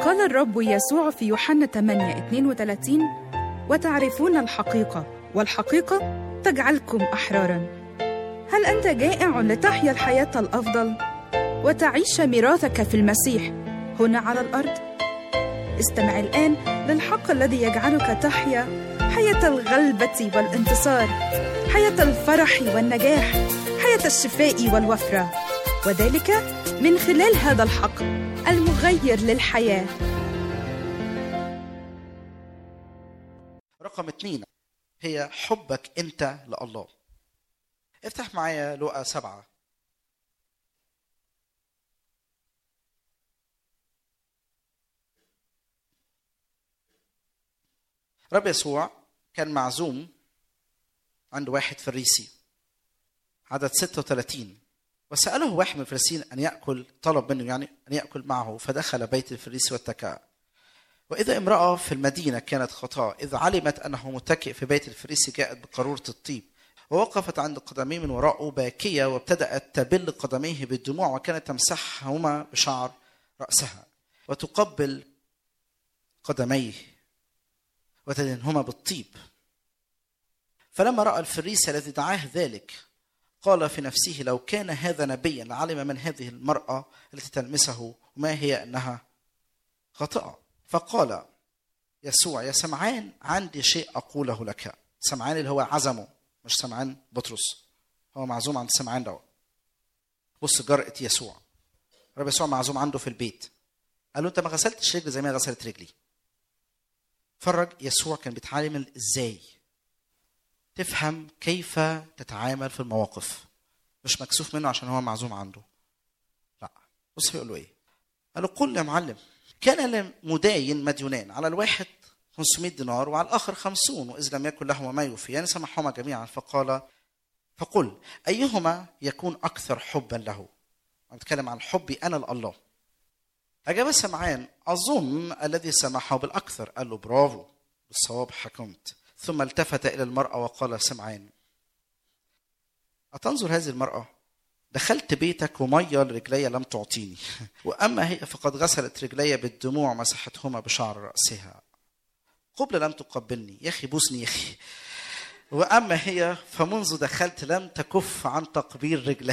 قال الرب يسوع في يوحنا 8 32 وتعرفون الحقيقة والحقيقة تجعلكم أحرارا هل أنت جائع لتحيا الحياة الأفضل وتعيش ميراثك في المسيح هنا على الأرض؟ استمع الآن للحق الذي يجعلك تحيا حياة الغلبة والانتصار حياة الفرح والنجاح حياة الشفاء والوفرة وذلك من خلال هذا الحق المغير للحياة رقم اتنين هي حبك انت لله افتح معايا لقا سبعة رب يسوع كان معزوم عند واحد فريسي عدد 36 وسأله واحد من الفريسيين أن يأكل طلب منه يعني أن يأكل معه فدخل بيت الفريسي واتكأ وإذا امرأة في المدينة كانت خطاة إذ علمت أنه متكئ في بيت الفريسي جاءت بقارورة الطيب ووقفت عند قدميه من وراءه باكية وابتدأت تبل قدميه بالدموع وكانت تمسحهما بشعر رأسها وتقبل قدميه وتدهنهما بالطيب فلما رأى الفريسي الذي دعاه ذلك قال في نفسه لو كان هذا نبيا لعلم من هذه المرأة التي تلمسه وما هي أنها خطأ فقال يسوع يا سمعان عندي شيء أقوله لك سمعان اللي هو عزمه مش سمعان بطرس هو معزوم عند سمعان دوت بص جرأة يسوع رب يسوع معزوم عنده في البيت قال له انت ما غسلتش رجلي زي ما هي غسلت رجلي فرج يسوع كان بيتعلم ازاي تفهم كيف تتعامل في المواقف مش مكسوف منه عشان هو معزوم عنده لا بص بيقول له ايه قال له قل يا معلم كان مداين مديونان على الواحد 500 دينار وعلى الاخر 50 واذ لم يكن لهما ما يوفي يعني سمحهما جميعا فقال فقل ايهما يكون اكثر حبا له انا بتكلم عن حبي انا لله اجاب سمعان اظن الذي سمحه بالاكثر قال له برافو بالصواب حكمت ثم التفت الى المراه وقال سمعان اتنظر هذه المراه دخلت بيتك وميه لرجلي لم تعطيني واما هي فقد غسلت رجلي بالدموع مسحتهما بشعر راسها قبل لم تقبلني يا اخي بوسني يا اخي واما هي فمنذ دخلت لم تكف عن تقبيل رجلي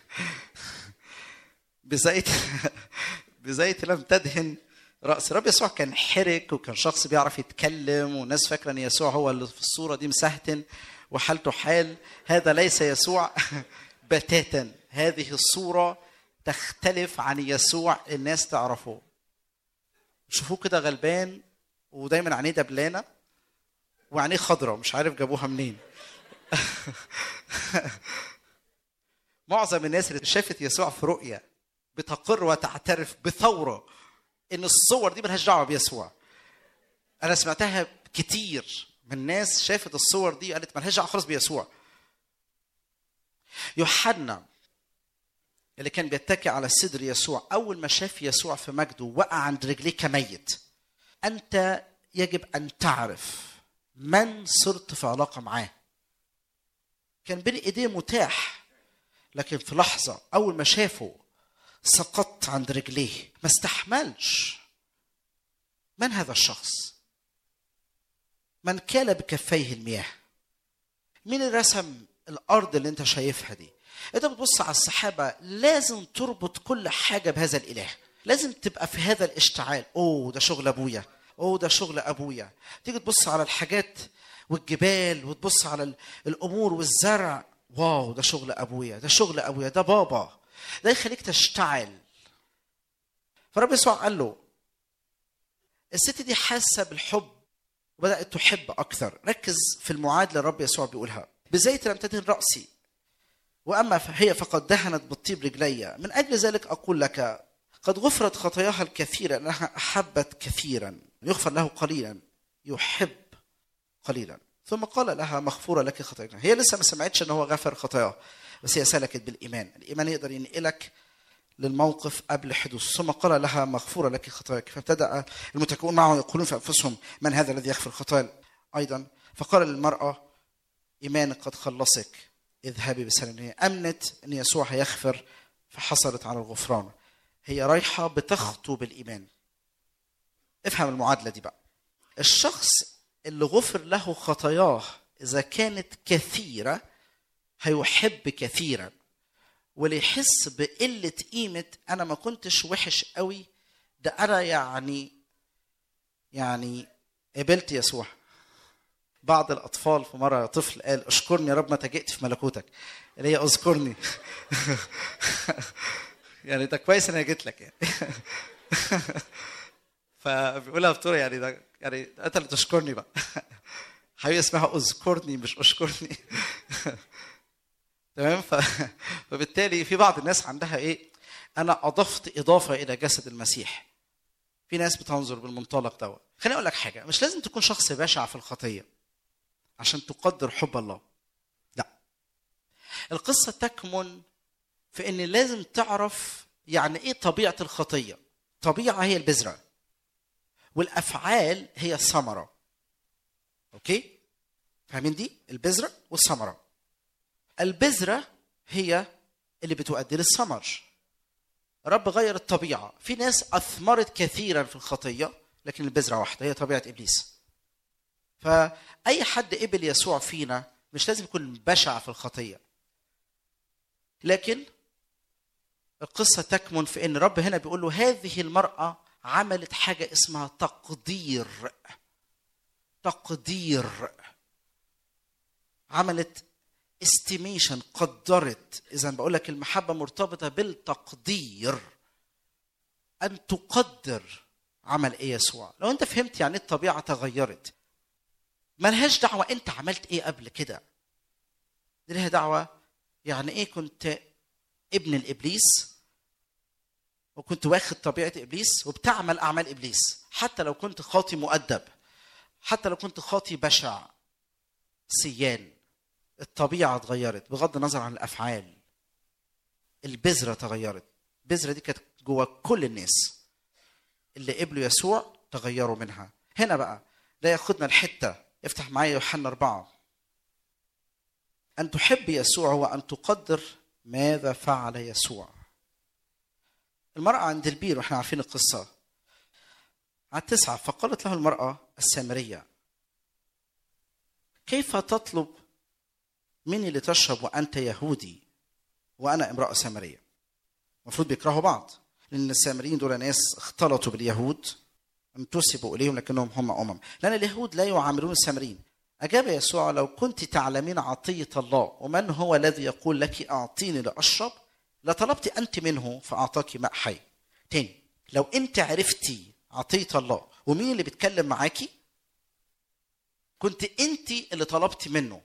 بزيت بزيت لم تدهن راس رب يسوع كان حرك وكان شخص بيعرف يتكلم والناس فاكره ان يسوع هو اللي في الصوره دي مسهتن وحالته حال هذا ليس يسوع بتاتا هذه الصوره تختلف عن يسوع الناس تعرفه شوفوه كده غلبان ودايما عينيه دبلانه وعينيه خضراء مش عارف جابوها منين معظم الناس اللي شافت يسوع في رؤيا بتقر وتعترف بثوره ان الصور دي ملهاش دعوه بيسوع انا سمعتها كتير من ناس شافت الصور دي قالت ملهاش دعوه خالص بيسوع يوحنا اللي كان بيتكي على صدر يسوع اول ما شاف يسوع في مجده وقع عند رجليه كميت انت يجب ان تعرف من صرت في علاقه معاه كان بين ايديه متاح لكن في لحظه اول ما شافه سقطت عند رجليه ما استحملش من هذا الشخص من كال بكفيه المياه مين اللي رسم الارض اللي انت شايفها دي انت بتبص على السحابه لازم تربط كل حاجه بهذا الاله لازم تبقى في هذا الاشتعال اوه ده شغل ابويا اوه ده شغل ابويا تيجي تبص على الحاجات والجبال وتبص على الامور والزرع واو ده شغل ابويا ده شغل ابويا ده بابا ده يخليك تشتعل فرب يسوع قال له الست دي حاسه بالحب وبدات تحب اكثر ركز في المعادله الرب يسوع بيقولها بزيت لم تدهن راسي واما هي فقد دهنت بالطيب رجلي من اجل ذلك اقول لك قد غفرت خطاياها الكثيره انها احبت كثيرا يغفر له قليلا يحب قليلا ثم قال لها مغفوره لك خطاياك هي لسه ما سمعتش ان هو غفر خطاياها بس هي سلكت بالايمان الايمان يقدر ينقلك للموقف قبل حدوث ثم قال لها مغفوره لك خطاياك فابتدا المتكئون معه يقولون في انفسهم من هذا الذي يغفر الخطايا ايضا فقال للمراه ايمانك قد خلصك اذهبي بسلام هي امنت ان يسوع هيغفر فحصلت على الغفران هي رايحه بتخطو بالايمان افهم المعادله دي بقى الشخص اللي غفر له خطاياه اذا كانت كثيره هيحب كثيرا واللي يحس بقله قيمه انا ما كنتش وحش قوي ده انا يعني يعني قبلت يسوع بعض الاطفال في مره طفل قال اشكرني يا رب ما تجئت في ملكوتك اللي هي اذكرني يعني ده كويس ان انا جيت لك يعني فبيقولها بطريقه يعني ده يعني انت اللي تشكرني بقى حبيبي اسمها اذكرني مش اشكرني تمام ف... فبالتالي في بعض الناس عندها ايه انا اضفت اضافه الى جسد المسيح في ناس بتنظر بالمنطلق دوت خليني اقول لك حاجه مش لازم تكون شخص بشع في الخطيه عشان تقدر حب الله لا القصه تكمن في ان لازم تعرف يعني ايه طبيعه الخطيه طبيعه هي البذره والافعال هي الثمره اوكي فاهمين دي البذره والثمره البذره هي اللي بتؤدي للثمر رب غير الطبيعه في ناس اثمرت كثيرا في الخطيه لكن البذره واحده هي طبيعه ابليس فاي حد قبل يسوع فينا مش لازم يكون بشع في الخطيه لكن القصه تكمن في ان رب هنا بيقول له هذه المراه عملت حاجه اسمها تقدير تقدير عملت استيميشن قدرت اذا بقول لك المحبه مرتبطه بالتقدير ان تقدر عمل ايه يسوع لو انت فهمت يعني الطبيعه تغيرت ملهاش دعوه انت عملت ايه قبل كده دي لها دعوه يعني ايه كنت ابن الابليس وكنت واخد طبيعه ابليس وبتعمل اعمال ابليس حتى لو كنت خاطي مؤدب حتى لو كنت خاطي بشع سيان الطبيعه اتغيرت بغض النظر عن الافعال البذره تغيرت البذره دي كانت جوه كل الناس اللي قبلوا يسوع تغيروا منها هنا بقى ده ياخدنا الحته افتح معايا يوحنا أربعة أن تحب يسوع هو أن تقدر ماذا فعل يسوع المرأة عند البير واحنا عارفين القصة على التسعة فقالت له المرأة السامرية كيف تطلب مني لتشرب وأنت يهودي وأنا امرأة سامرية المفروض بيكرهوا بعض لأن السامريين دول ناس اختلطوا باليهود انتسبوا إليهم لكنهم هم أمم لأن اليهود لا يعاملون السامريين أجاب يسوع لو كنت تعلمين عطية الله ومن هو الذي يقول لك أعطيني لأشرب لطلبت أنت منه فأعطاك ماء حي تاني لو أنت عرفتي عطية الله ومين اللي بيتكلم معاكي كنت أنت اللي طلبتي منه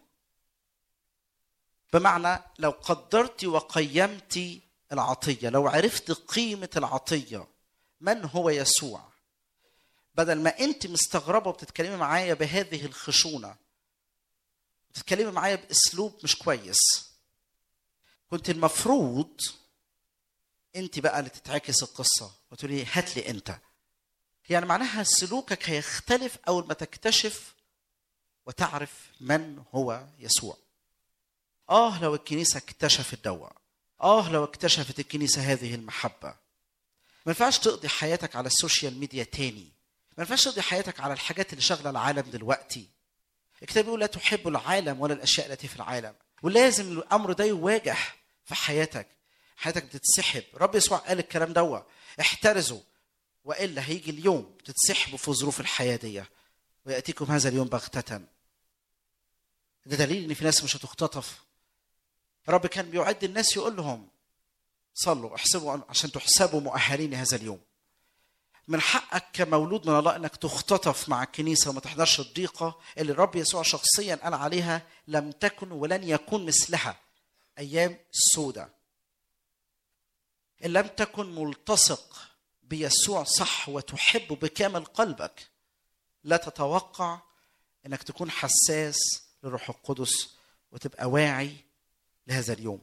بمعنى لو قدرت وقيمت العطية لو عرفت قيمة العطية من هو يسوع بدل ما انت مستغربه وبتتكلمي معايا بهذه الخشونه بتتكلمي معايا باسلوب مش كويس كنت المفروض انت بقى اللي تتعكس القصه وتقولي هات لي انت يعني معناها سلوكك هيختلف اول ما تكتشف وتعرف من هو يسوع اه لو الكنيسه اكتشفت دوا اه لو اكتشفت الكنيسه هذه المحبه ما ينفعش تقضي حياتك على السوشيال ميديا تاني ما ينفعش تقضي حياتك على الحاجات اللي شغله العالم دلوقتي الكتاب بيقول لا تحب العالم ولا الاشياء التي في العالم ولازم الامر ده يواجه في حياتك حياتك بتتسحب رب يسوع قال الكلام دوا احترزوا والا هيجي اليوم تتسحبوا في ظروف الحياه دي وياتيكم هذا اليوم بغته ده دليل ان في ناس مش هتختطف رب كان بيعد الناس يقول لهم صلوا احسبوا عشان تحسبوا مؤهلين هذا اليوم من حقك كمولود من الله انك تختطف مع الكنيسه وما تحضرش الضيقه اللي الرب يسوع شخصيا قال عليها لم تكن ولن يكون مثلها ايام سودة ان لم تكن ملتصق بيسوع صح وتحبه بكامل قلبك لا تتوقع انك تكون حساس للروح القدس وتبقى واعي لهذا اليوم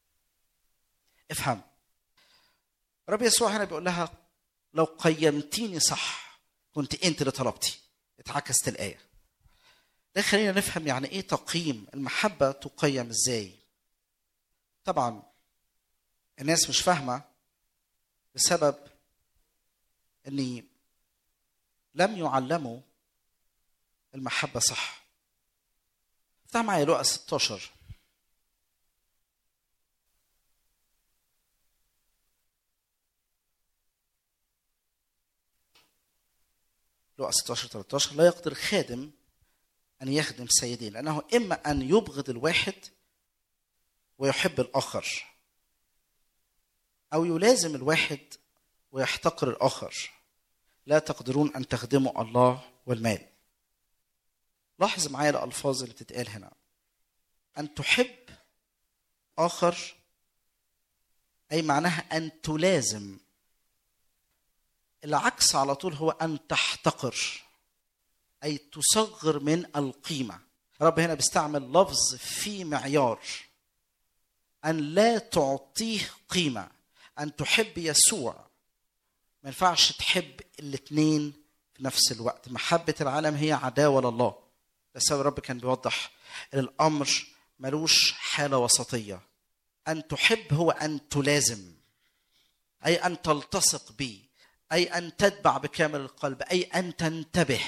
افهم رب يسوع هنا بيقول لها لو قيمتيني صح كنت انت اللي طلبتي اتعكست الايه ده خلينا نفهم يعني ايه تقييم المحبه تقيم ازاي طبعا الناس مش فاهمه بسبب اني لم يعلموا المحبة صح افتح معايا لقا 16 لقا 16 13 لا يقدر خادم أن يخدم سيدين لأنه إما أن يبغض الواحد ويحب الآخر أو يلازم الواحد ويحتقر الآخر لا تقدرون أن تخدموا الله والمال لاحظ معايا الألفاظ اللي بتتقال هنا أن تحب آخر أي معناها أن تلازم العكس على طول هو أن تحتقر أي تصغر من القيمة رب هنا بيستعمل لفظ في معيار أن لا تعطيه قيمة أن تحب يسوع ما ينفعش تحب الاثنين في نفس الوقت محبة العالم هي عداوة لله ده سبب رب كان بيوضح ان الامر ملوش حاله وسطيه ان تحب هو ان تلازم اي ان تلتصق به اي ان تتبع بكامل القلب اي ان تنتبه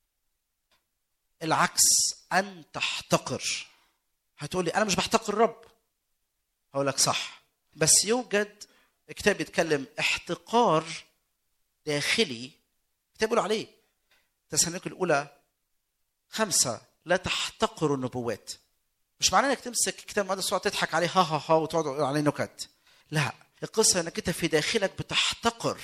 العكس ان تحتقر هتقولي انا مش بحتقر الرب هقول لك صح بس يوجد كتاب بيتكلم احتقار داخلي كتاب بيقول عليه تسالونيك الاولى خمسة لا تحتقروا النبوات مش معناه انك تمسك كتاب المقدس وتقعد تضحك عليه ها ها ها وتقعد تقول عليه نكت لا القصة انك انت في داخلك بتحتقر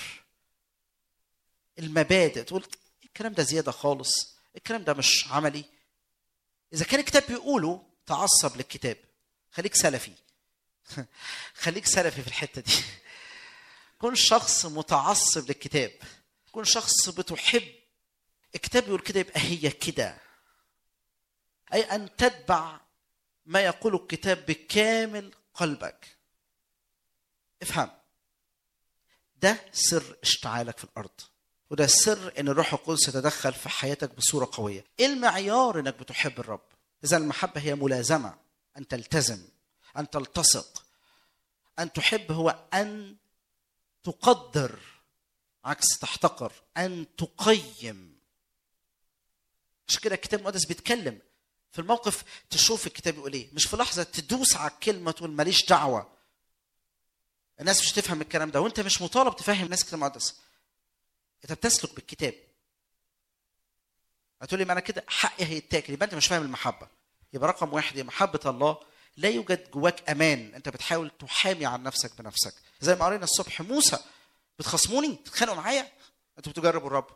المبادئ تقول الكلام ده زيادة خالص الكلام ده مش عملي إذا كان الكتاب بيقوله تعصب للكتاب خليك سلفي خليك سلفي في الحتة دي كن شخص متعصب للكتاب كن شخص بتحب الكتاب بيقول كده يبقى هي كده أي أن تتبع ما يقول الكتاب بكامل قلبك افهم ده سر اشتعالك في الأرض وده سر ان الروح القدس يتدخل في حياتك بصوره قويه. ايه المعيار انك بتحب الرب؟ اذا المحبه هي ملازمه ان تلتزم ان تلتصق ان تحب هو ان تقدر عكس تحتقر ان تقيم عشان كده الكتاب المقدس بيتكلم في الموقف تشوف الكتاب يقول ايه مش في لحظه تدوس على الكلمه تقول ماليش دعوه الناس مش تفهم الكلام ده وانت مش مطالب تفهم الناس الكتاب المقدس انت بتسلك بالكتاب هتقول لي ما انا كده حقي هيتاكل يبقى انت مش فاهم المحبه يبقى رقم واحد هي محبه الله لا يوجد جواك امان انت بتحاول تحامي عن نفسك بنفسك زي ما قرينا الصبح موسى بتخاصموني تتخانقوا معايا انتوا بتجربوا الرب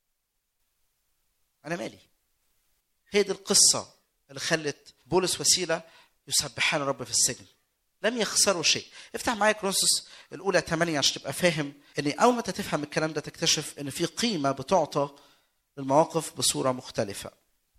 انا مالي هي دي القصه اللي خلت بولس وسيله يسبحان الرب في السجن لم يخسروا شيء افتح معايا كرونسوس الاولى 8 عشان تبقى فاهم ان اول ما تفهم الكلام ده تكتشف ان في قيمه بتعطى للمواقف بصوره مختلفه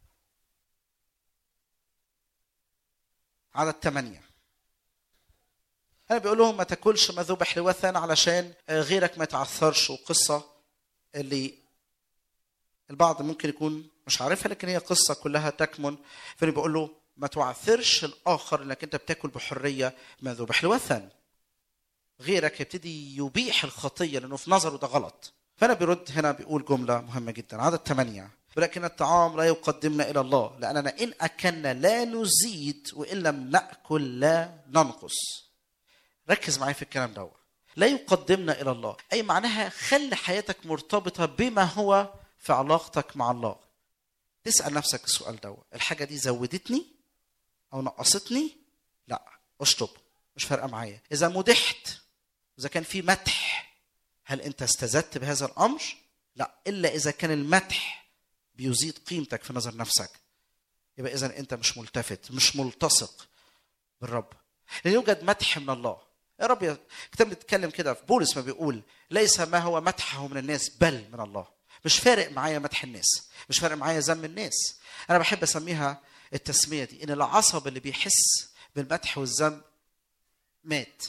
عدد 8 انا بيقول لهم ما تاكلش ما ذبح لوثن علشان غيرك ما يتعثرش وقصه اللي البعض ممكن يكون مش عارفها لكن هي قصه كلها تكمن فانا بيقول له ما تعثرش الاخر انك انت بتاكل بحريه ما ذبح لوثن غيرك يبتدي يبيح الخطيه لانه في نظره ده غلط فانا بيرد هنا بيقول جمله مهمه جدا عدد ثمانية ولكن الطعام لا يقدمنا الى الله لاننا ان اكلنا لا نزيد وان لم ناكل لا ننقص ركز معايا في الكلام ده لا يقدمنا الى الله اي معناها خلي حياتك مرتبطه بما هو في علاقتك مع الله تسال نفسك السؤال ده الحاجه دي زودتني او نقصتني لا اشطب مش فارقه معايا اذا مدحت اذا كان في مدح هل انت استزدت بهذا الامر لا الا اذا كان المدح بيزيد قيمتك في نظر نفسك يبقى اذا انت مش ملتفت مش ملتصق بالرب لان يوجد مدح من الله يا رب يا الكتاب بيتكلم كده في بولس ما بيقول ليس ما هو مدحه من الناس بل من الله مش فارق معايا مدح الناس مش فارق معايا ذم الناس انا بحب اسميها التسميه دي ان العصب اللي بيحس بالمدح والذم مات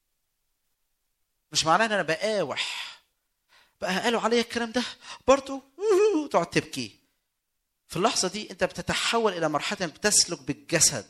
مش معناه ان انا بقاوح بقى قالوا عليا الكلام ده برضه تقعد تبكي في اللحظه دي انت بتتحول الى مرحله انك بتسلك بالجسد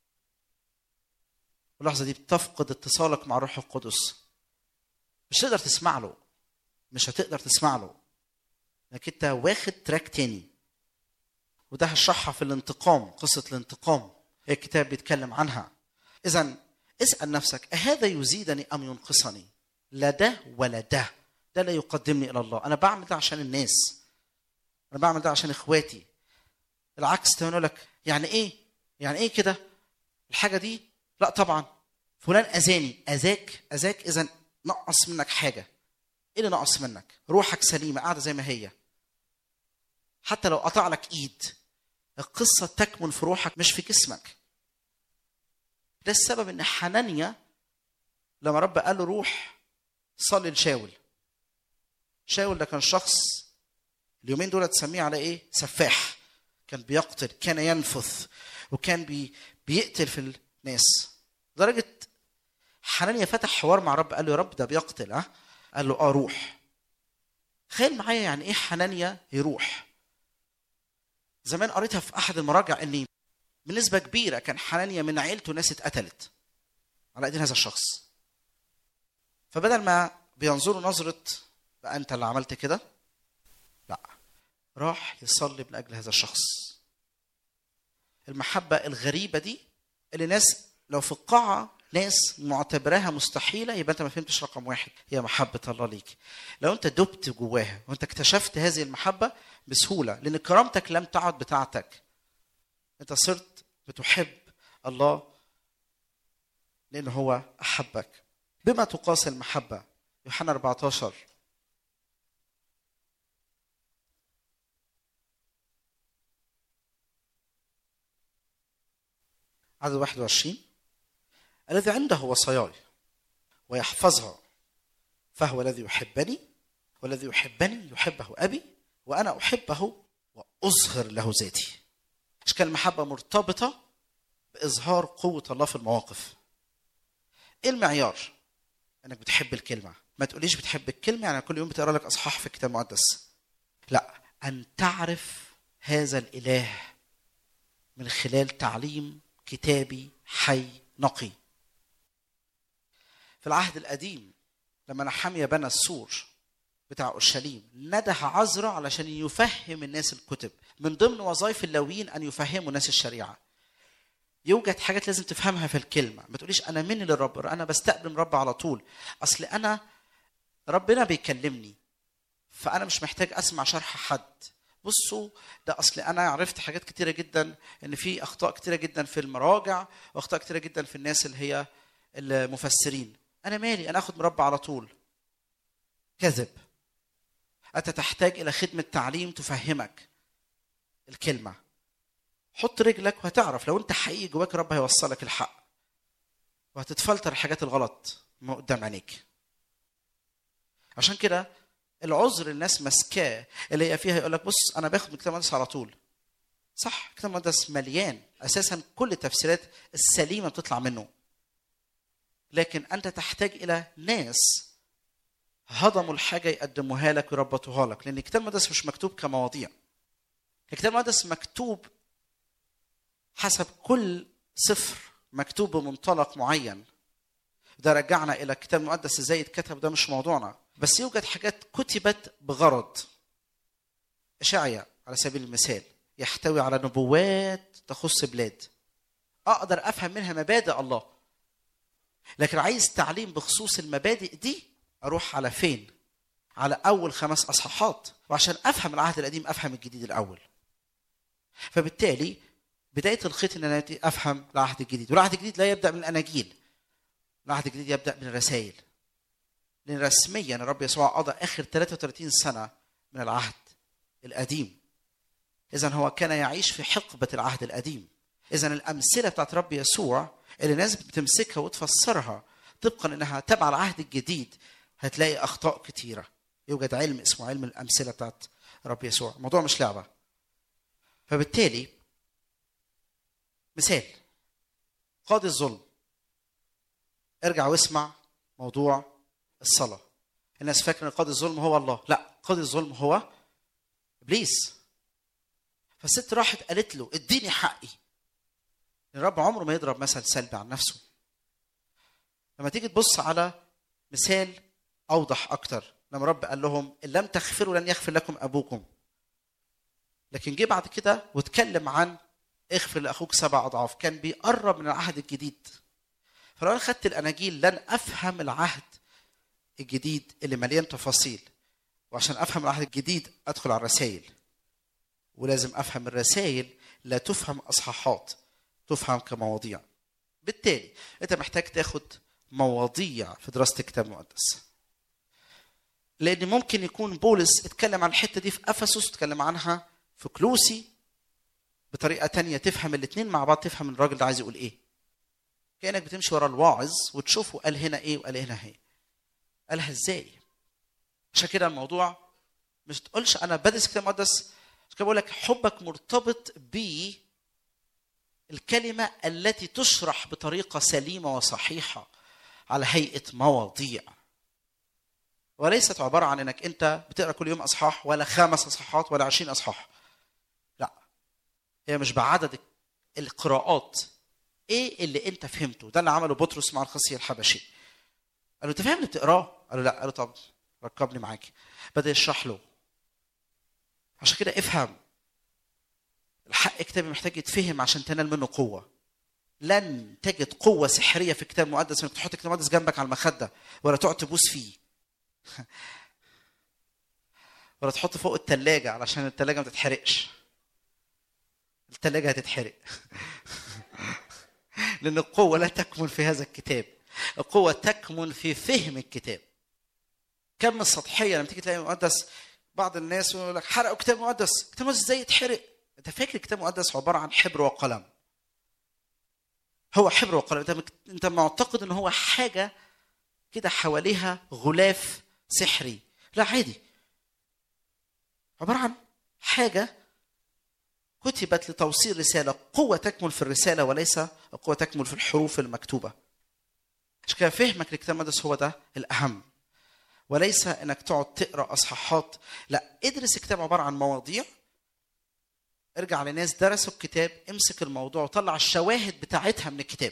في اللحظه دي بتفقد اتصالك مع الروح القدس مش تقدر تسمع له مش هتقدر تسمع له انك انت واخد تراك تاني وده هشرحها في الانتقام قصه الانتقام الكتاب بيتكلم عنها اذا اسال نفسك اهذا يزيدني ام ينقصني لا ده ولا ده ده لا يقدمني الى الله انا بعمل ده عشان الناس انا بعمل ده عشان اخواتي العكس تمام لك يعني ايه يعني ايه كده الحاجه دي لا طبعا فلان اذاني اذاك اذاك اذا نقص منك حاجه ايه اللي نقص منك روحك سليمه قاعده زي ما هي حتى لو قطع لك ايد القصه تكمن في روحك مش في جسمك ده السبب ان حنانيا لما رب قال له روح صلي لشاول شاول ده كان شخص اليومين دول تسميه على ايه سفاح كان بيقتل كان ينفث وكان بي بيقتل في الناس لدرجه حنانيا فتح حوار مع رب قال له يا رب ده بيقتل ها قال له اه روح تخيل معايا يعني ايه حنانيا يروح زمان قريتها في احد المراجع ان بنسبه كبيره كان حنانيا من عيلته ناس اتقتلت على ايدين هذا الشخص فبدل ما بينظروا نظره بقى انت اللي عملت كده لا راح يصلي من اجل هذا الشخص المحبه الغريبه دي اللي ناس لو في القاعه ناس معتبراها مستحيله يبقى انت ما فهمتش رقم واحد هي محبه الله ليك لو انت دبت جواها وانت اكتشفت هذه المحبه بسهوله لان كرامتك لم تعد بتاعتك انت صرت بتحب الله لان هو احبك بما تقاس المحبه يوحنا 14 عدد 21 الذي عنده وصاياي ويحفظها فهو الذي يحبني والذي يحبني يحبه ابي وانا احبه واظهر له ذاتي اشكال المحبه مرتبطه باظهار قوه الله في المواقف ايه المعيار انك بتحب الكلمه ما تقوليش بتحب الكلمه يعني كل يوم بتقرا لك اصحاح في الكتاب المقدس لا ان تعرف هذا الاله من خلال تعليم كتابي حي نقي في العهد القديم لما نحمية بنى السور بتاع اورشليم نده عزرا علشان يفهم الناس الكتب من ضمن وظائف اللاويين ان يفهموا الناس الشريعه يوجد حاجات لازم تفهمها في الكلمه ما تقوليش انا مني للرب انا بستقبل رب على طول اصل انا ربنا بيكلمني فانا مش محتاج اسمع شرح حد بصوا ده اصل انا عرفت حاجات كتيره جدا ان في اخطاء كتيره جدا في المراجع واخطاء كتيره جدا في الناس اللي هي المفسرين انا مالي انا اخد مربع على طول كذب انت تحتاج الى خدمه تعليم تفهمك الكلمه حط رجلك وهتعرف لو انت حقيقي جواك رب هيوصلك الحق وهتتفلتر الحاجات الغلط ما قدام عينيك عشان كده العذر الناس ماسكاه اللي هي فيها يقول لك بص انا باخد من الكتاب المقدس على طول صح الكتاب المقدس مليان اساسا كل التفسيرات السليمه بتطلع منه لكن انت تحتاج الى ناس هضموا الحاجه يقدموها لك ويربطوها لك لان الكتاب المقدس مش مكتوب كمواضيع الكتاب المقدس مكتوب حسب كل سفر مكتوب بمنطلق معين ده رجعنا الى الكتاب المقدس ازاي اتكتب ده مش موضوعنا بس يوجد حاجات كتبت بغرض اشعيا على سبيل المثال يحتوي على نبوات تخص بلاد اقدر افهم منها مبادئ الله لكن عايز تعليم بخصوص المبادئ دي اروح على فين على اول خمس اصحاحات وعشان افهم العهد القديم افهم الجديد الاول فبالتالي بدايه الخيط ان انا افهم العهد الجديد والعهد الجديد لا يبدا من الاناجيل العهد الجديد يبدا من الرسائل لان رسميا الرب يسوع قضى اخر 33 سنه من العهد القديم اذا هو كان يعيش في حقبه العهد القديم اذا الامثله بتاعت رب يسوع اللي الناس بتمسكها وتفسرها طبقا انها تبع العهد الجديد هتلاقي اخطاء كتيره يوجد علم اسمه علم الامثله بتاعت رب يسوع الموضوع مش لعبه فبالتالي مثال قاضي الظلم ارجع واسمع موضوع الصلاة الناس فاكرة ان قاضي الظلم هو الله لا قاضي الظلم هو ابليس فالست راحت قالت له اديني حقي الرب عمره ما يضرب مثل سلبي عن نفسه لما تيجي تبص على مثال اوضح اكتر لما رب قال لهم ان لم تغفروا لن يغفر لكم ابوكم لكن جه بعد كده واتكلم عن اغفر لاخوك سبع اضعاف كان بيقرب من العهد الجديد فلو انا خدت الاناجيل لن افهم العهد الجديد اللي مليان تفاصيل وعشان افهم العهد الجديد ادخل على الرسائل ولازم افهم الرسائل لا تفهم اصحاحات تفهم كمواضيع بالتالي انت محتاج تاخد مواضيع في دراسه الكتاب المقدس لان ممكن يكون بولس اتكلم عن الحته دي في افسس اتكلم عنها في كلوسي بطريقه تانية تفهم الاثنين مع بعض تفهم الراجل ده عايز يقول ايه كانك بتمشي ورا الواعظ وتشوفه قال هنا ايه وقال هنا ايه قالها ازاي عشان كده الموضوع مش تقولش انا بدرس الكتاب المقدس عشان كده بقول لك حبك مرتبط ب الكلمه التي تشرح بطريقه سليمه وصحيحه على هيئه مواضيع وليست عباره عن انك انت بتقرا كل يوم اصحاح ولا خمس اصحاحات ولا عشرين اصحاح لا هي مش بعدد القراءات ايه اللي انت فهمته ده اللي عمله بطرس مع الخصي الحبشي قال له انت فاهم اللي بتقراه قال له لا قال له طب ركبني معاك بدا يشرح له عشان كده افهم الحق كتابي محتاج يتفهم عشان تنال منه قوه لن تجد قوه سحريه في الكتاب المقدس انك تحط الكتاب المقدس جنبك على المخده ولا تقعد تبوس فيه ولا تحط فوق التلاجة علشان التلاجة ما تتحرقش التلاجة هتتحرق لأن القوة لا تكمن في هذا الكتاب القوة تكمن في فهم الكتاب كم السطحية لما تيجي تلاقي مقدس بعض الناس يقول لك حرقوا كتاب مقدس كتاب مقدس ازاي يتحرق انت فاكر الكتاب المقدس عبارة عن حبر وقلم هو حبر وقلم انت انت معتقد ان هو حاجة كده حواليها غلاف سحري لا عادي عبارة عن حاجة كتبت لتوصيل رسالة قوة تكمن في الرسالة وليس قوة تكمن في الحروف المكتوبة عشان كده فهمك للكتاب المقدس هو ده الأهم وليس انك تقعد تقرا اصحاحات لا ادرس الكتاب عباره عن مواضيع ارجع لناس درسوا الكتاب امسك الموضوع وطلع الشواهد بتاعتها من الكتاب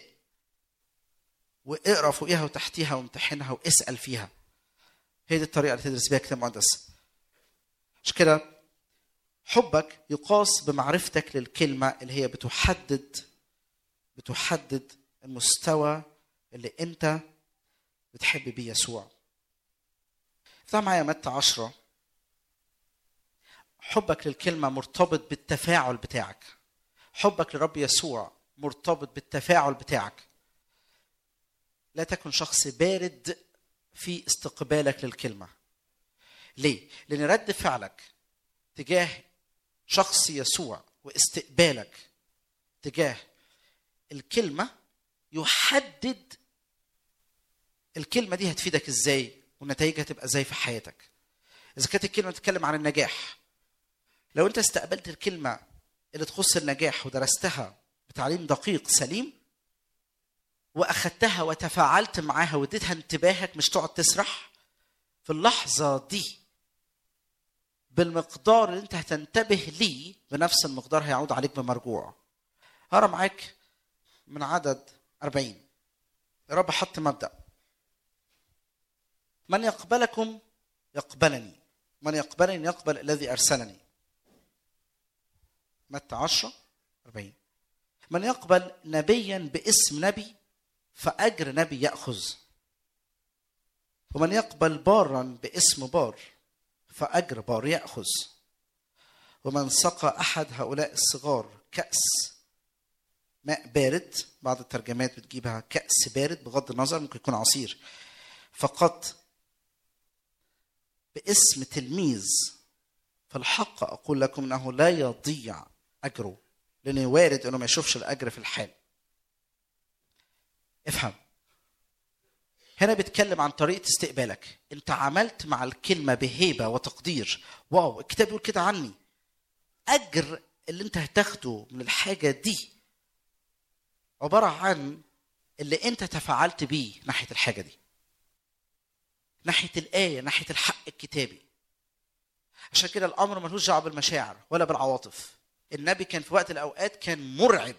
واقرا فوقيها وتحتيها وامتحنها واسال فيها هي دي الطريقه اللي تدرس بيها الكتاب المقدس عشان كده حبك يقاس بمعرفتك للكلمه اللي هي بتحدد بتحدد المستوى اللي انت بتحب بيه يسوع افتح معايا متى عشرة حبك للكلمة مرتبط بالتفاعل بتاعك حبك لرب يسوع مرتبط بالتفاعل بتاعك لا تكن شخص بارد في استقبالك للكلمة ليه؟ لأن رد فعلك تجاه شخص يسوع واستقبالك تجاه الكلمة يحدد الكلمة دي هتفيدك ازاي ونتائجها تبقى ازاي في حياتك اذا كانت الكلمه بتتكلم عن النجاح لو انت استقبلت الكلمه اللي تخص النجاح ودرستها بتعليم دقيق سليم واخدتها وتفاعلت معاها واديتها انتباهك مش تقعد تسرح في اللحظه دي بالمقدار اللي انت هتنتبه ليه بنفس المقدار هيعود عليك بمرجوع هقرا معاك من عدد 40 الرب حط مبدأ من يقبلكم يقبلني من يقبلني يقبل الذي أرسلني متى 10 40 من يقبل نبيا باسم نبي فأجر نبي يأخذ ومن يقبل بارا باسم بار فأجر بار يأخذ ومن سقى أحد هؤلاء الصغار كأس ماء بارد بعض الترجمات بتجيبها كأس بارد بغض النظر ممكن يكون عصير فقط باسم تلميذ فالحق اقول لكم انه لا يضيع اجره لان وارد انه ما يشوفش الاجر في الحال افهم هنا بيتكلم عن طريقه استقبالك انت عملت مع الكلمه بهيبه وتقدير واو الكتاب بيقول كده عني اجر اللي انت هتاخده من الحاجه دي عباره عن اللي انت تفاعلت بيه ناحيه الحاجه دي ناحيه الايه ناحيه الحق الكتابي عشان كده الامر ملوش دعوه بالمشاعر ولا بالعواطف النبي كان في وقت الاوقات كان مرعب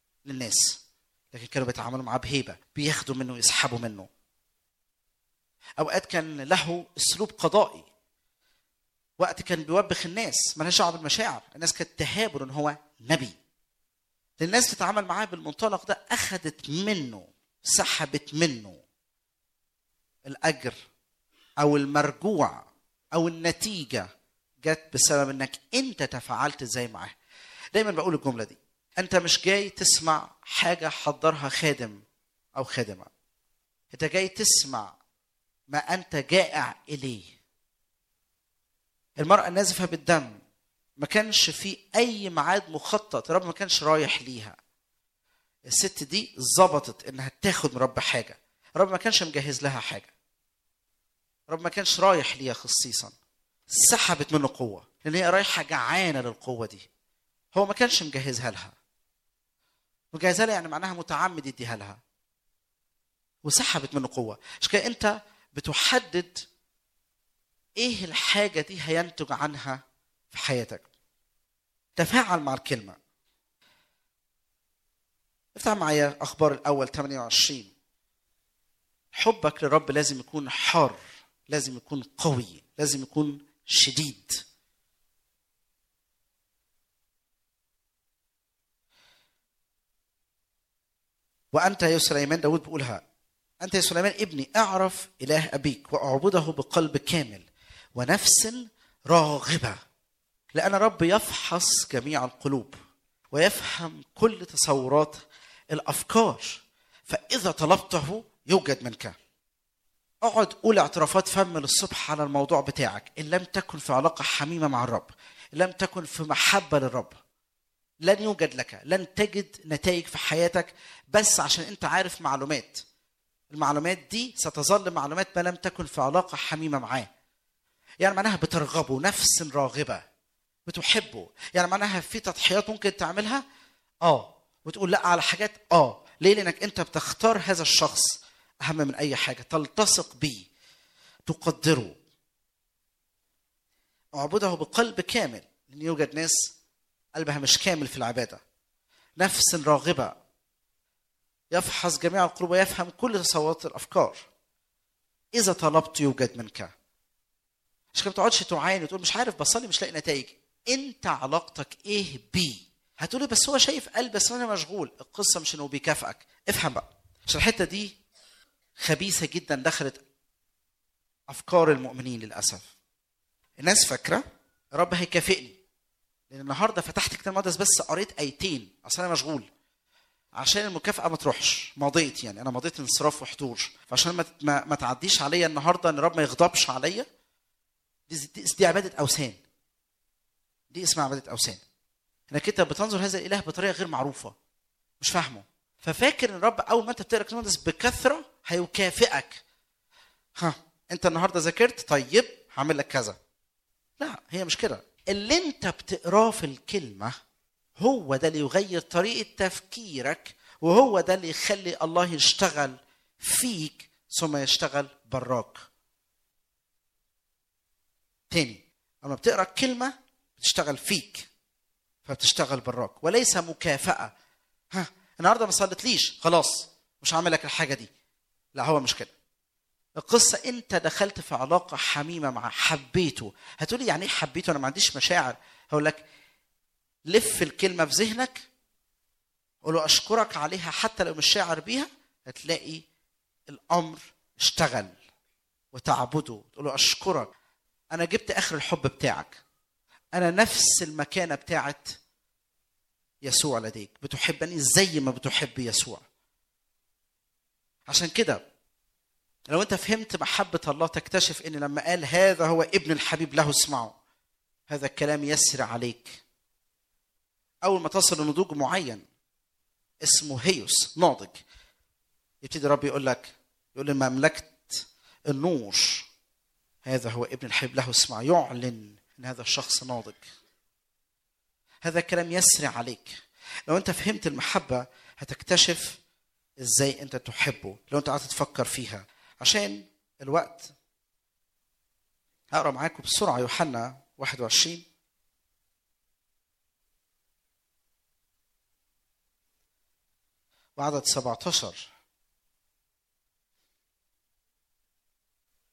للناس لكن كانوا بيتعاملوا معاه بهيبه بياخدوا منه يسحبوا منه اوقات كان له اسلوب قضائي وقت كان بيوبخ الناس مالهاش دعوه بالمشاعر الناس كانت تهابر ان هو نبي الناس تتعامل معاه بالمنطلق ده اخذت منه سحبت منه الاجر او المرجوع او النتيجه جت بسبب انك انت تفاعلت ازاي معاه دايما بقول الجمله دي انت مش جاي تسمع حاجه حضرها خادم او خادمه انت جاي تسمع ما انت جائع اليه المراه النازفه بالدم ما كانش في اي ميعاد مخطط رب ما كانش رايح ليها الست دي ظبطت انها تاخد من رب حاجه رب ما كانش مجهز لها حاجه رب ما كانش رايح ليها خصيصا سحبت منه قوه لان هي رايحه جعانه للقوه دي هو ما كانش مجهزها لها مجهزها لها يعني معناها متعمد يديها لها وسحبت منه قوه عشان كده انت بتحدد ايه الحاجه دي هينتج عنها في حياتك تفاعل مع الكلمه افتح معايا اخبار الاول 28 حبك للرب لازم يكون حار لازم يكون قوي لازم يكون شديد وانت يا سليمان داود بيقولها انت يا سليمان ابني اعرف اله ابيك واعبده بقلب كامل ونفس راغبه لان رب يفحص جميع القلوب ويفهم كل تصورات الافكار فاذا طلبته يوجد منك اقعد قول اعترافات فم للصبح على الموضوع بتاعك ان لم تكن في علاقه حميمه مع الرب ان لم تكن في محبه للرب لن يوجد لك لن تجد نتائج في حياتك بس عشان انت عارف معلومات المعلومات دي ستظل معلومات ما لم تكن في علاقه حميمه معاه يعني معناها بترغبه نفس راغبه بتحبه يعني معناها في تضحيات ممكن تعملها اه وتقول لا على حاجات اه ليه لانك انت بتختار هذا الشخص اهم من اي حاجه تلتصق بيه تقدره اعبده بقلب كامل لان يوجد ناس قلبها مش كامل في العباده نفس راغبه يفحص جميع القلوب ويفهم كل تصورات الافكار اذا طلبت يوجد منك عشان ما تقعدش تعاني وتقول مش عارف بصلي مش لاقي نتائج انت علاقتك ايه بيه هتقولي بس هو شايف قلبي بس انا مشغول القصه مش انه بيكافئك افهم بقى عشان الحته دي خبيثه جدا دخلت افكار المؤمنين للاسف الناس فاكره رب هيكافئني لان النهارده فتحت كتاب مقدس بس قريت ايتين اصل انا مشغول عشان المكافاه ما تروحش مضيت يعني انا مضيت انصراف وحضور فعشان ما ما, ما تعديش عليا النهارده ان رب ما يغضبش عليا دي, دي, دي عباده اوثان دي اسمها عباده اوثان انك انت بتنظر هذا الاله بطريقه غير معروفه مش فاهمه ففاكر ان الرب اول ما انت بتقرا كتاب مقدس بكثره هيكافئك ها انت النهارده ذاكرت طيب هعمل لك كذا لا هي مش كده اللي انت بتقراه في الكلمه هو ده اللي يغير طريقه تفكيرك وهو ده اللي يخلي الله يشتغل فيك ثم يشتغل براك تاني لما بتقرا الكلمه بتشتغل فيك فبتشتغل براك وليس مكافاه ها النهارده ما صليتليش خلاص مش هعمل لك الحاجه دي لا هو مش كده القصة أنت دخلت في علاقة حميمة مع حبيته هتقولي يعني إيه حبيته أنا ما عنديش مشاعر هقول لك لف الكلمة في ذهنك قول له أشكرك عليها حتى لو مش شاعر بيها هتلاقي الأمر اشتغل وتعبده تقول له أشكرك أنا جبت آخر الحب بتاعك أنا نفس المكانة بتاعت يسوع لديك بتحبني زي ما بتحب يسوع عشان كده لو انت فهمت محبة الله تكتشف ان لما قال هذا هو ابن الحبيب له اسمعوا هذا الكلام يسري عليك اول ما تصل لنضوج معين اسمه هيوس ناضج يبتدي ربي يقول لك يقول لي مملكة النور هذا هو ابن الحبيب له اسمع يعلن ان هذا الشخص ناضج هذا الكلام يسري عليك لو انت فهمت المحبة هتكتشف ازاي انت تحبه لو انت قعدت تفكر فيها عشان الوقت هقرا معاكم بسرعه يوحنا 21 وعدد 17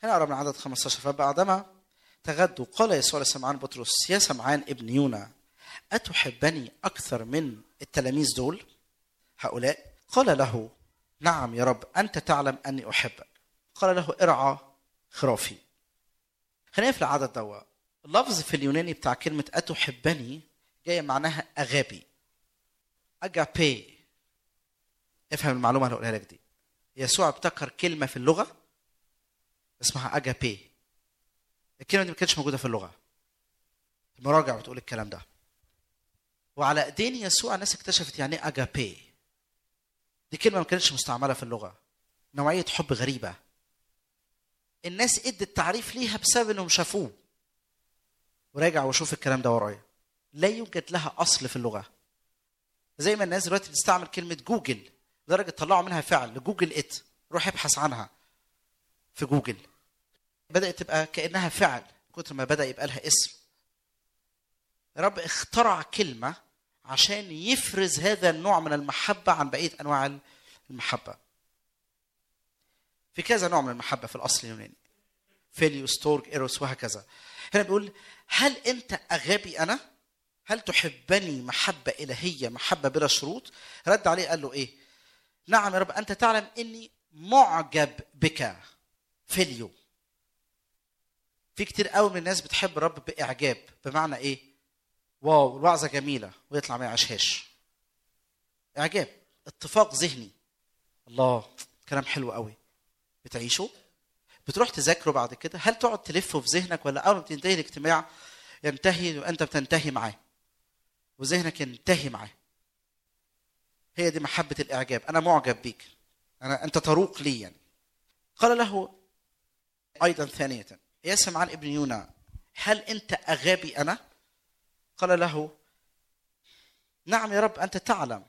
هنقرا من عدد 15 فبعدما تغدوا قال يسوع لسمعان بطرس يا سمعان ابن يونا أتحبني أكثر من التلاميذ دول هؤلاء قال له نعم يا رب أنت تعلم أني أحبك قال له ارعى خرافي خلينا في العدد دوا اللفظ في اليوناني بتاع كلمة أتحبني جاية معناها أغابي أجابي افهم المعلومة اللي هقولها لك دي يسوع ابتكر كلمة في اللغة اسمها أجابي الكلمة دي ما كانتش موجودة في اللغة المراجع بتقول الكلام ده وعلى ايدين يسوع الناس اكتشفت يعني ايه اجابي دي كلمه ما كانتش مستعمله في اللغه نوعيه حب غريبه الناس ادت تعريف ليها بسبب انهم شافوه وراجع وشوف الكلام ده ورايا لا يوجد لها اصل في اللغه زي ما الناس دلوقتي بتستعمل كلمه جوجل لدرجه طلعوا منها فعل لجوجل ات روح ابحث عنها في جوجل بدات تبقى كانها فعل كتر ما بدا يبقى لها اسم رب اخترع كلمه عشان يفرز هذا النوع من المحبه عن بقيه انواع المحبه في كذا نوع من المحبه في الاصل اليوناني فيليوس تورج ايروس وهكذا هنا بيقول هل انت اغابي انا هل تحبني محبه الهيه محبه بلا شروط رد عليه قال له ايه نعم يا رب انت تعلم اني معجب بك فيليو في كتير قوي من الناس بتحب الرب باعجاب بمعنى ايه واو الوعظه جميله ويطلع ما يعيشهاش اعجاب اتفاق ذهني الله كلام حلو قوي بتعيشه بتروح تذاكره بعد كده هل تقعد تلفه في ذهنك ولا اول ما بتنتهي الاجتماع ينتهي وانت بتنتهي معاه وذهنك ينتهي معاه هي دي محبة الإعجاب أنا معجب بيك أنا أنت تروق لي يعني قال له أيضا ثانية يا سمعان ابن يونا هل أنت أغابي أنا قال له نعم يا رب أنت تعلم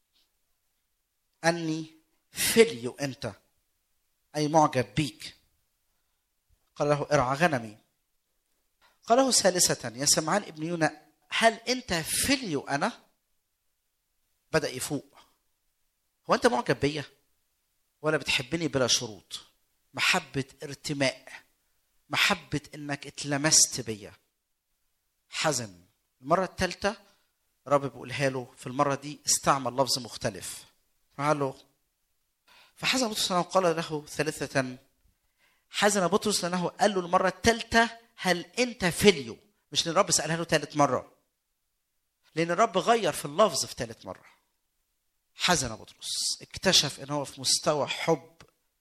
أني فيليو أنت أي معجب بيك قال له ارعى غنمي قال له ثالثة يا سمعان ابن يونا هل أنت فيليو أنا بدأ يفوق هو أنت معجب بيا ولا بتحبني بلا شروط محبة ارتماء محبة إنك اتلمست بيا حزن المرة الثالثة رب بيقولها له في المرة دي استعمل لفظ مختلف قال له فحزن بطرس لأنه قال له ثالثة حزن بطرس لأنه قال له المرة الثالثة هل أنت فيليو مش لأن الرب سألها له ثالث مرة لأن الرب غير في اللفظ في ثالث مرة حزن بطرس اكتشف ان هو في مستوى حب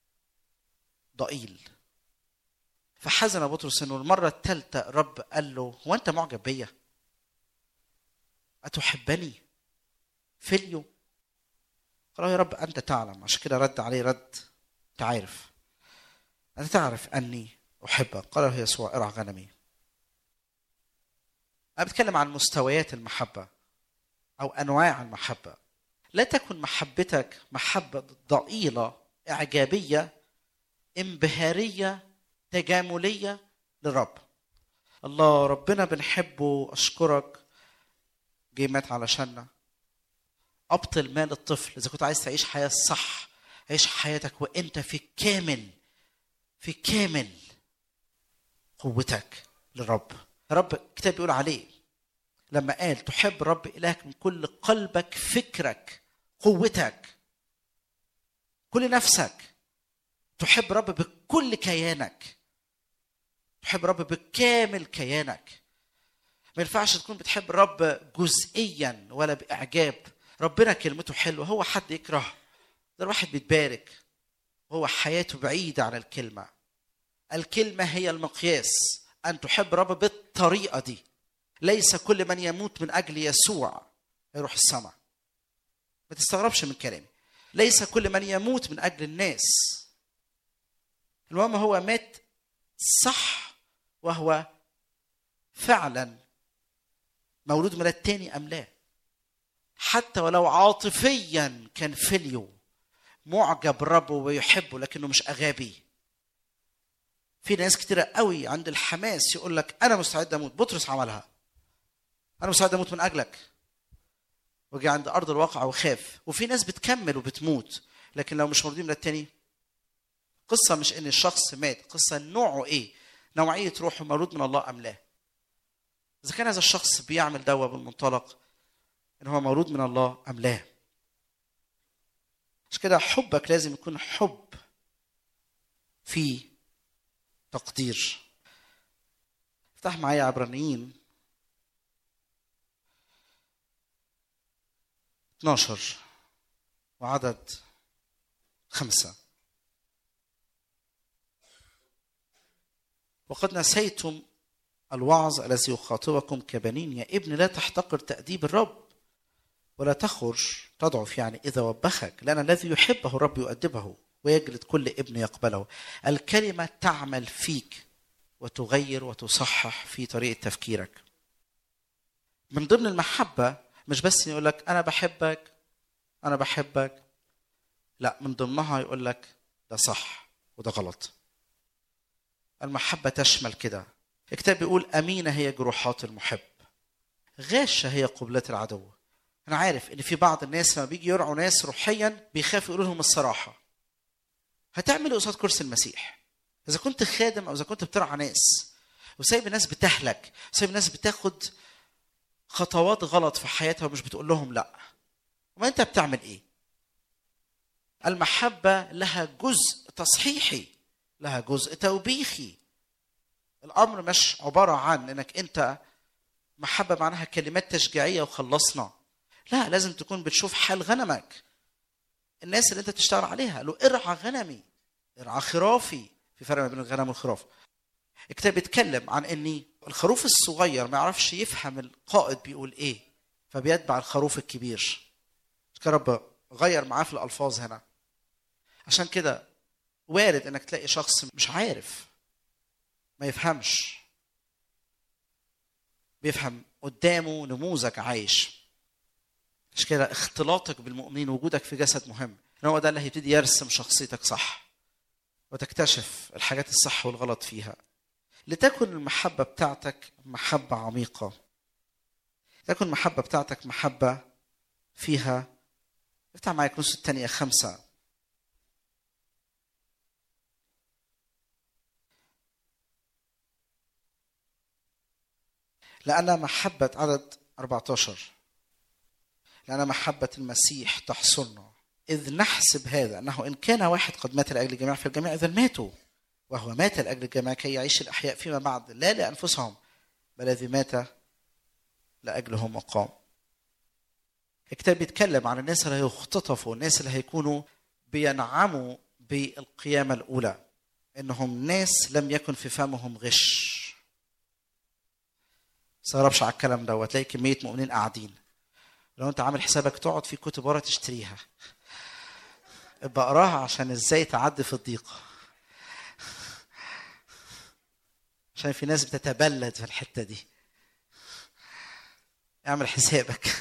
ضئيل فحزن بطرس انه المرة الثالثة الرب قال له هو انت معجب بيا؟ أتحبني؟ فيليو؟ قال له يا رب أنت تعلم عشان كده رد عليه رد أنت عارف أنت تعرف أني أحبك قال له يسوع ارعى غنمي أنا بتكلم عن مستويات المحبة أو أنواع المحبة لا تكن محبتك محبة ضئيلة إعجابية انبهارية تجاملية للرب الله ربنا بنحبه أشكرك جه مات علشاننا أبطل مال الطفل إذا كنت عايز تعيش حياة صح عيش حياتك وأنت في كامل في كامل قوتك للرب رب الكتاب بيقول عليه لما قال تحب رب إلهك من كل قلبك فكرك قوتك كل نفسك تحب رب بكل كيانك تحب رب بكامل كيانك ما ينفعش تكون بتحب الرب جزئيا ولا بإعجاب ربنا كلمته حلوة هو حد يكره ده الواحد بيتبارك وهو حياته بعيدة عن الكلمة الكلمة هي المقياس أن تحب رب بالطريقة دي ليس كل من يموت من اجل يسوع يروح السماء ما تستغربش من كلامي ليس كل من يموت من اجل الناس المهم هو مات صح وهو فعلا مولود من التاني ام لا حتى ولو عاطفيا كان فيليو معجب ربه ويحبه لكنه مش اغابي في ناس كتيرة قوي عند الحماس يقول لك انا مستعد اموت بطرس عملها انا مستعد اموت من اجلك وجي عند ارض الواقع وخاف وفي ناس بتكمل وبتموت لكن لو مش موجودين من التاني قصه مش ان الشخص مات قصه نوعه ايه نوعيه روحه مولود من الله ام لا اذا كان هذا الشخص بيعمل دوا بالمنطلق ان هو مولود من الله ام لا مش كده حبك لازم يكون حب في تقدير افتح معايا عبرانيين 12 وعدد خمسة وقد نسيتم الوعظ الذي يخاطبكم كبنين يا ابن لا تحتقر تأديب الرب ولا تخرج تضعف يعني إذا وبخك لأن الذي يحبه الرب يؤدبه ويجلد كل ابن يقبله الكلمة تعمل فيك وتغير وتصحح في طريقة تفكيرك من ضمن المحبة مش بس يقول لك أنا بحبك أنا بحبك لا من ضمنها يقول لك ده صح وده غلط المحبة تشمل كده الكتاب بيقول أمينة هي جروحات المحب غاشة هي قبلات العدو أنا عارف إن في بعض الناس لما بيجي يرعوا ناس روحيا بيخافوا يقولوا لهم الصراحة هتعمل قصاد كرسي المسيح إذا كنت خادم أو إذا كنت بترعى ناس وسايب الناس بتهلك وسايب الناس بتاخد خطوات غلط في حياتها ومش بتقول لهم لا وما أنت بتعمل إيه المحبة لها جزء تصحيحي لها جزء توبيخي الامر مش عباره عن انك انت محبه معناها كلمات تشجيعيه وخلصنا لا لازم تكون بتشوف حال غنمك الناس اللي انت تشتغل عليها لو ارعى غنمي ارعى خرافي في فرق ما بين الغنم والخراف الكتاب بيتكلم عن ان الخروف الصغير ما يعرفش يفهم القائد بيقول ايه فبيتبع الخروف الكبير يا رب غير معاه في الالفاظ هنا عشان كده وارد انك تلاقي شخص مش عارف ما يفهمش بيفهم قدامه نموذج عايش مش كده اختلاطك بالمؤمنين وجودك في جسد مهم ان هو ده اللي هيبتدي يرسم شخصيتك صح وتكتشف الحاجات الصح والغلط فيها لتكن المحبة بتاعتك محبة عميقة تكن المحبة بتاعتك محبة فيها افتح معايا كنوس الثانية خمسة لأن محبة عدد 14 لأن محبة المسيح تحصرنا إذ نحسب هذا أنه إن كان واحد قد مات لأجل الجميع فالجميع إذا ماتوا وهو مات لأجل الجميع كي يعيش الأحياء فيما بعد لا لأنفسهم بل الذي مات لأجلهم وقام الكتاب بيتكلم عن الناس اللي هيختطفوا الناس اللي هيكونوا بينعموا بالقيامة الأولى إنهم ناس لم يكن في فمهم غش استغربش على الكلام ده وتلاقي كميه مؤمنين قاعدين لو انت عامل حسابك تقعد في كتب ورا تشتريها ابقى اقراها عشان ازاي تعدي في الضيقه عشان في ناس بتتبلد في الحته دي اعمل حسابك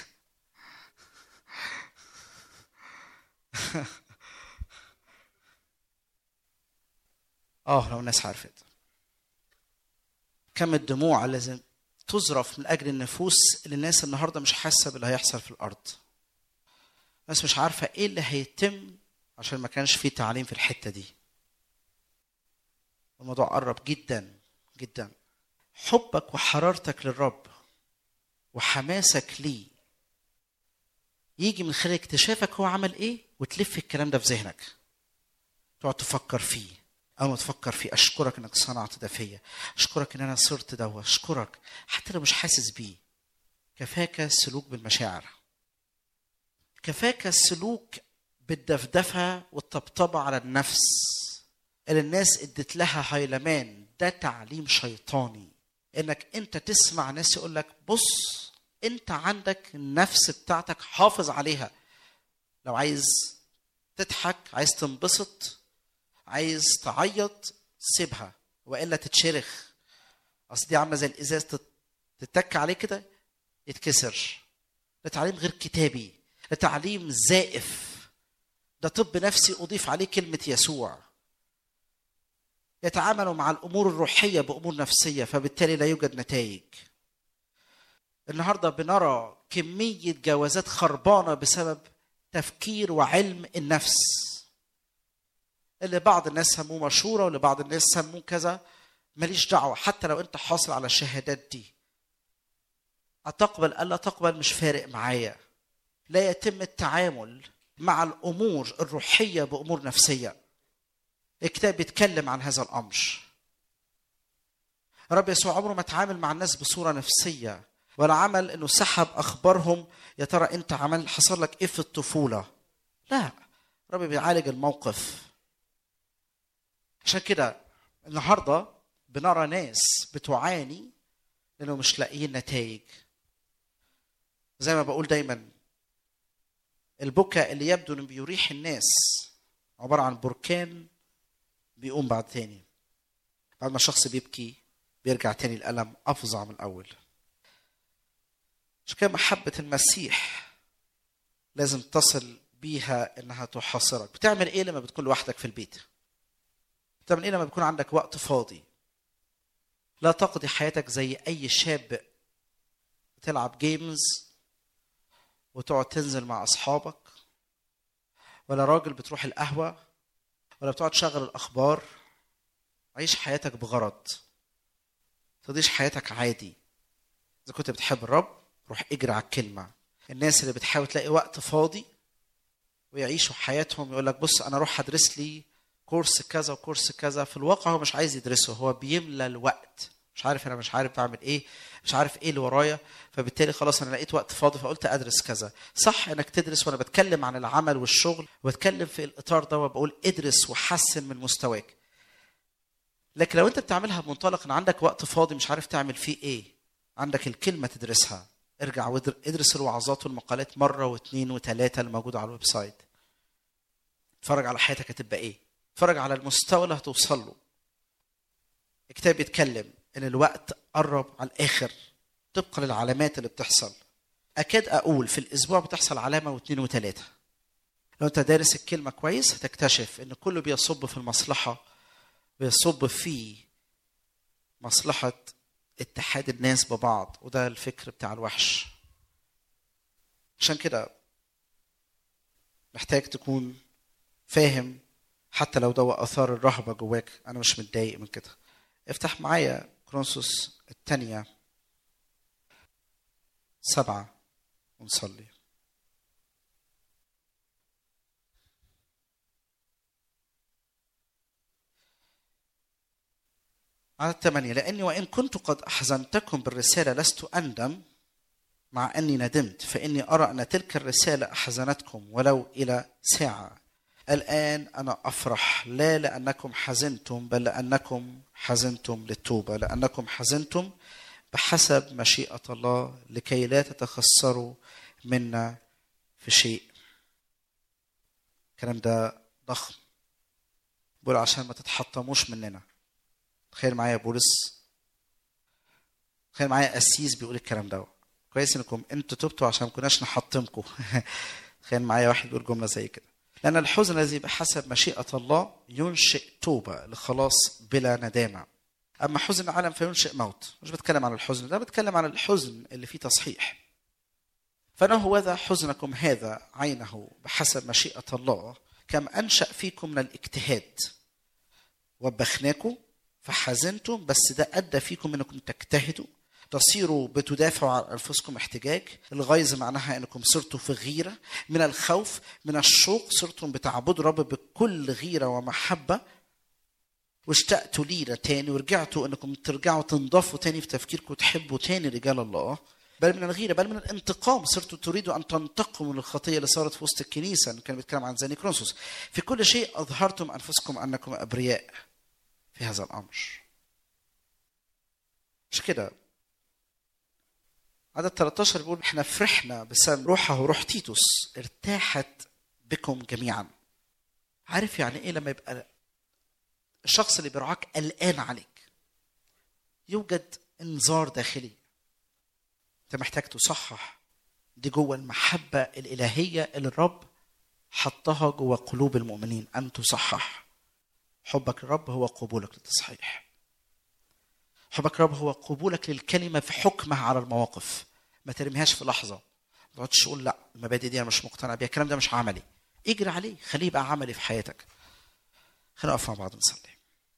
اه لو الناس عرفت كم الدموع لازم تزرف من اجل النفوس اللي الناس النهارده مش حاسه باللي هيحصل في الارض. الناس مش عارفه ايه اللي هيتم عشان ما كانش فيه تعليم في الحته دي. الموضوع قرب جدا جدا. حبك وحرارتك للرب وحماسك ليه يجي من خلال اكتشافك هو عمل ايه وتلف الكلام ده في ذهنك. تقعد تفكر فيه. اول ما تفكر فيه اشكرك انك صنعت ده فيا اشكرك ان انا صرت ده اشكرك حتى لو مش حاسس بيه كفاك السلوك بالمشاعر كفاك السلوك بالدفدفه والطبطبه على النفس اللي الناس ادت لها هيلمان ده تعليم شيطاني انك انت تسمع ناس يقول لك بص انت عندك النفس بتاعتك حافظ عليها لو عايز تضحك عايز تنبسط عايز تعيط سيبها والا تتشرخ اصل دي عامله زي الازاز تتك عليه كده يتكسر ده تعليم غير كتابي ده تعليم زائف ده طب نفسي اضيف عليه كلمه يسوع يتعاملوا مع الامور الروحيه بامور نفسيه فبالتالي لا يوجد نتائج النهارده بنرى كميه جوازات خربانه بسبب تفكير وعلم النفس اللي بعض الناس سموه مشوره واللي بعض الناس سموه كذا ماليش دعوه حتى لو انت حاصل على الشهادات دي أتقبل ألا تقبل مش فارق معايا لا يتم التعامل مع الأمور الروحية بأمور نفسية الكتاب بيتكلم عن هذا الأمر رب يسوع عمره ما تعامل مع الناس بصورة نفسية ولا عمل انه سحب اخبارهم يا ترى انت عمل حصل لك ايه في الطفولة لا رب بيعالج الموقف عشان كده النهارده بنرى ناس بتعاني لانه مش لاقيين نتائج زي ما بقول دايما البكاء اللي يبدو انه بيريح الناس عباره عن بركان بيقوم بعد تاني بعد ما الشخص بيبكي بيرجع تاني الالم افظع من الاول عشان كده محبه المسيح لازم تصل بيها انها تحاصرك بتعمل ايه لما بتكون لوحدك في البيت بتعمل ايه لما بيكون عندك وقت فاضي لا تقضي حياتك زي اي شاب بتلعب جيمز وتقعد تنزل مع اصحابك ولا راجل بتروح القهوه ولا بتقعد تشغل الاخبار عيش حياتك بغرض تقضيش حياتك عادي اذا كنت بتحب الرب روح اجري على الكلمه الناس اللي بتحاول تلاقي وقت فاضي ويعيشوا حياتهم يقول لك بص انا اروح ادرس لي كورس كذا وكورس كذا في الواقع هو مش عايز يدرسه هو بيملى الوقت مش عارف انا مش عارف بعمل ايه مش عارف ايه اللي ورايا فبالتالي خلاص انا لقيت وقت فاضي فقلت ادرس كذا صح انك تدرس وانا بتكلم عن العمل والشغل وبتكلم في الاطار ده وبقول ادرس وحسن من مستواك لكن لو انت بتعملها بمنطلق ان عندك وقت فاضي مش عارف تعمل فيه ايه عندك الكلمه تدرسها ارجع وادرس الوعظات والمقالات مره واثنين وثلاثه اللي موجوده على الويب سايت اتفرج على حياتك هتبقى ايه اتفرج على المستوى اللي هتوصل له الكتاب بيتكلم ان الوقت قرب على الاخر طبقا للعلامات اللي بتحصل اكاد اقول في الاسبوع بتحصل علامه واثنين وثلاثه لو انت دارس الكلمه كويس هتكتشف ان كله بيصب في المصلحه بيصب في مصلحه اتحاد الناس ببعض وده الفكر بتاع الوحش عشان كده محتاج تكون فاهم حتى لو ده اثار الرهبه جواك انا مش متضايق من كده افتح معايا كرونسوس الثانيه سبعه ونصلي عدد ثمانية لأني وإن كنت قد أحزنتكم بالرسالة لست أندم مع أني ندمت فإني أرى أن تلك الرسالة أحزنتكم ولو إلى ساعة الآن أنا أفرح لا لأنكم حزنتم بل لأنكم حزنتم للتوبة لأنكم حزنتم بحسب مشيئة الله لكي لا تتخسروا منا في شيء الكلام ده ضخم بقول عشان ما تتحطموش مننا تخيل معايا بولس تخيل معايا قسيس بيقول الكلام ده كويس انكم انتوا تبتوا عشان ما كناش نحطمكم تخيل معايا واحد بيقول جمله زي كده لأن الحزن الذي بحسب مشيئة الله ينشئ توبة لخلاص بلا ندامة أما حزن العالم فينشئ موت مش بتكلم عن الحزن ده بتكلم عن الحزن اللي فيه تصحيح فإنه ذا حزنكم هذا عينه بحسب مشيئة الله كم أنشأ فيكم من الاجتهاد وبخناكم فحزنتم بس ده أدى فيكم أنكم تجتهدوا تصيروا بتدافعوا عن انفسكم احتجاج الغيظ معناها انكم صرتوا في غيره من الخوف من الشوق صرتم بتعبدوا رب بكل غيره ومحبه واشتقتوا لينا تاني ورجعتوا انكم ترجعوا تنضفوا تاني في تفكيركم وتحبوا تاني رجال الله بل من الغيره بل من الانتقام صرتوا تريدوا ان تنتقموا من الخطيه اللي صارت في وسط الكنيسه كان بيتكلم عن زاني كرونسوس في كل شيء اظهرتم انفسكم انكم ابرياء في هذا الامر مش كده عدد 13 بيقول احنا فرحنا بسبب روحه روح تيتوس ارتاحت بكم جميعا عارف يعني ايه لما يبقى الشخص اللي بيرعاك قلقان عليك يوجد انذار داخلي انت محتاج تصحح دي جوه المحبة الإلهية اللي الرب حطها جوه قلوب المؤمنين أن تصحح حبك للرب هو قبولك للتصحيح حبك رب هو قبولك للكلمة في حكمها على المواقف ما ترميهاش في لحظة ما تقعدش تقول لا المبادئ دي أنا مش مقتنع بيها الكلام ده مش عملي اجري عليه خليه يبقى عملي في حياتك خلينا نقف مع بعض نصلي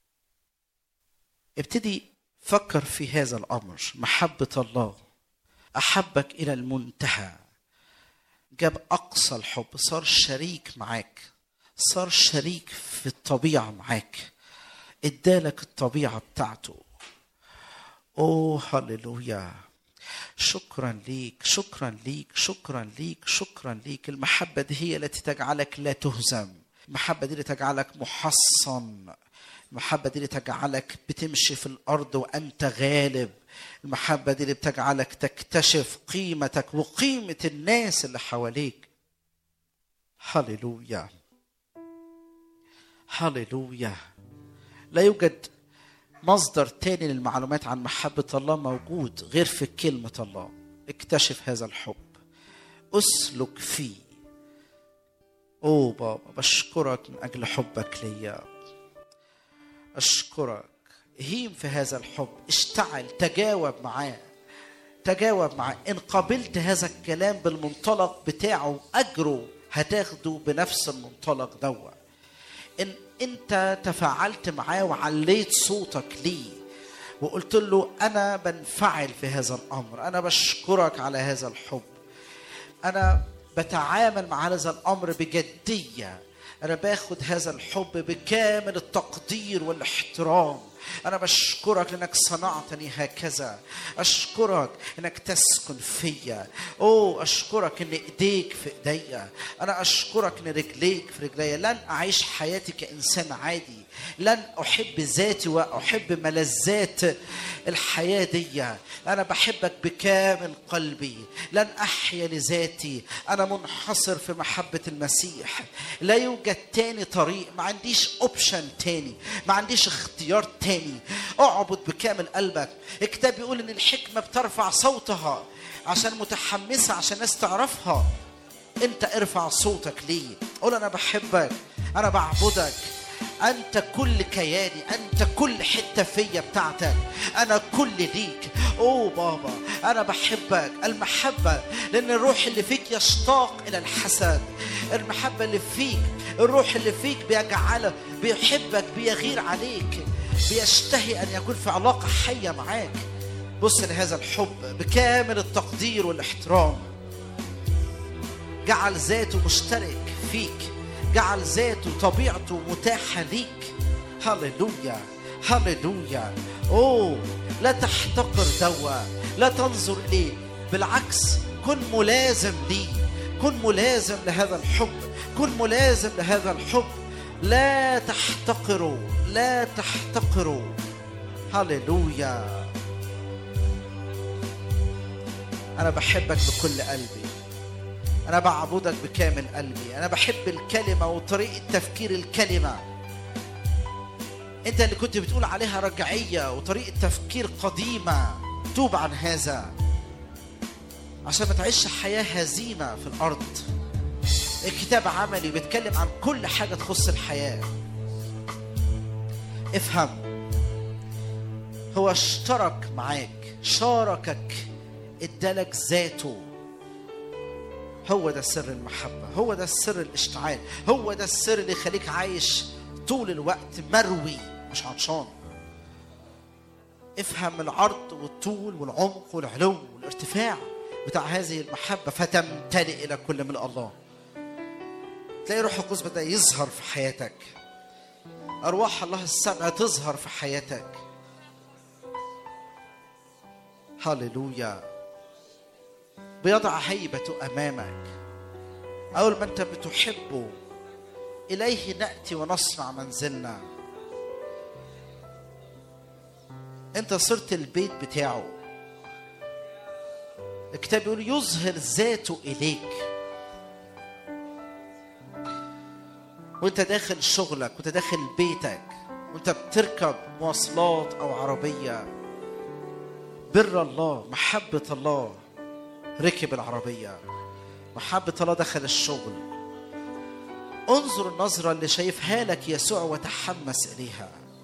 ابتدي فكر في هذا الامر محبه الله احبك الى المنتهى جاب اقصى الحب صار شريك معاك صار شريك في الطبيعه معاك ادالك الطبيعه بتاعته اوه هللويا شكرا ليك شكرا ليك شكرا ليك شكرا ليك المحبه دي هي التي تجعلك لا تهزم المحبه دي اللي تجعلك محصن المحبة دي اللي تجعلك بتمشي في الأرض وأنت غالب المحبة دي اللي بتجعلك تكتشف قيمتك وقيمة الناس اللي حواليك هللويا هللويا لا يوجد مصدر تاني للمعلومات عن محبة الله موجود غير في كلمة الله اكتشف هذا الحب اسلك فيه اوه بابا بشكرك من اجل حبك ليا اشكرك هيم في هذا الحب اشتعل تجاوب معاه تجاوب معاه ان قبلت هذا الكلام بالمنطلق بتاعه اجره هتاخده بنفس المنطلق دوت ان انت تفاعلت معاه وعليت صوتك ليه وقلت له انا بنفعل في هذا الامر انا بشكرك على هذا الحب انا بتعامل مع هذا الامر بجديه انا باخد هذا الحب بكامل التقدير والاحترام انا بشكرك لانك صنعتني هكذا اشكرك انك تسكن فيا اوه اشكرك ان ايديك في ايديا انا اشكرك ان رجليك في رجليا لن اعيش حياتي كانسان عادي لن احب ذاتي واحب ملذات الحياه دي انا بحبك بكامل قلبي لن احيا لذاتي انا منحصر في محبه المسيح لا يوجد تاني طريق ما عنديش اوبشن تاني ما عنديش اختيار تاني اعبد بكامل قلبك الكتاب بيقول ان الحكمه بترفع صوتها عشان متحمسه عشان الناس تعرفها انت ارفع صوتك ليه قول انا بحبك انا بعبدك انت كل كياني انت كل حته فيا بتاعتك انا كل ليك اوه بابا انا بحبك المحبه لان الروح اللي فيك يشتاق الى الحسد المحبه اللي فيك الروح اللي فيك بيجعلك بيحبك بيغير عليك بيشتهي ان يكون في علاقه حيه معاك بص لهذا الحب بكامل التقدير والاحترام جعل ذاته مشترك فيك جعل ذاته طبيعته متاحة ليك هللويا هللويا اوه لا تحتقر دوا لا تنظر اليه بالعكس كن ملازم ليه كن ملازم لهذا الحب كن ملازم لهذا الحب لا تحتقروا لا تحتقروا هللويا انا بحبك بكل قلبي أنا بعبدك بكامل قلبي أنا بحب الكلمة وطريقة تفكير الكلمة أنت اللي كنت بتقول عليها رجعية وطريقة تفكير قديمة توب عن هذا عشان ما تعيش حياة هزيمة في الأرض الكتاب عملي بيتكلم عن كل حاجة تخص الحياة افهم هو اشترك معاك شاركك ادالك ذاته هو ده سر المحبة هو ده السر الاشتعال هو ده السر اللي يخليك عايش طول الوقت مروي مش عطشان افهم العرض والطول والعمق والعلو والارتفاع بتاع هذه المحبة فتمتلئ إلى كل من الله تلاقي روح القدس بدأ يظهر في حياتك أرواح الله السبع تظهر في حياتك هللويا بيضع هيبته امامك اول ما انت بتحبه اليه ناتي ونصنع منزلنا انت صرت البيت بتاعه الكتاب يقول يظهر ذاته اليك وانت داخل شغلك وانت داخل بيتك وانت بتركب مواصلات او عربيه بر الله محبه الله ركب العربية محبة الله دخل الشغل انظر النظرة اللي شايفها لك يسوع وتحمس إليها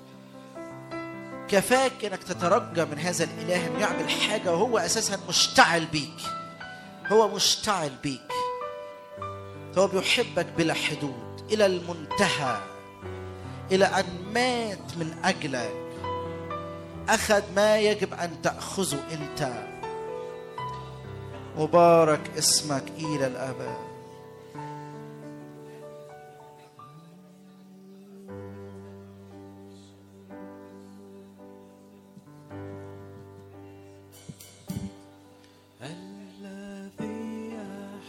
كفاك انك تترجى من هذا الاله انه يعمل حاجه وهو اساسا مشتعل بيك هو مشتعل بيك هو بيحبك بلا حدود الى المنتهى إلى أن مات من أجلك أخذ ما يجب أن تأخذه أنت مبارك اسمك إلى الأبد الذي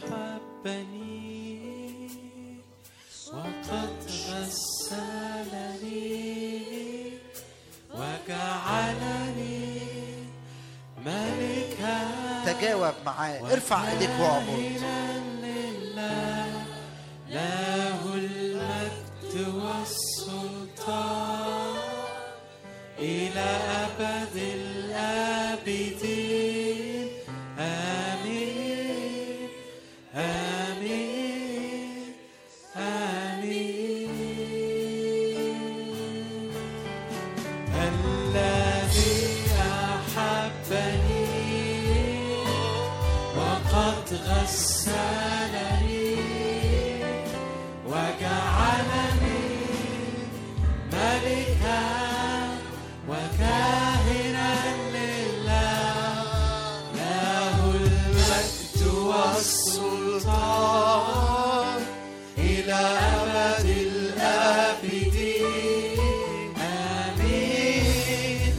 أحبني وقد غسلني وجعلني ملكا تجاوب معاه ارفع ايديك واعبد لله له المجد والسلطان إلى أبد الآبدين آمين آمين آمين الذي أحبني وقد غسلني وجعلني ملكا وكاهنا لله له المجد والسلطان إلى أبد الآبدين آمين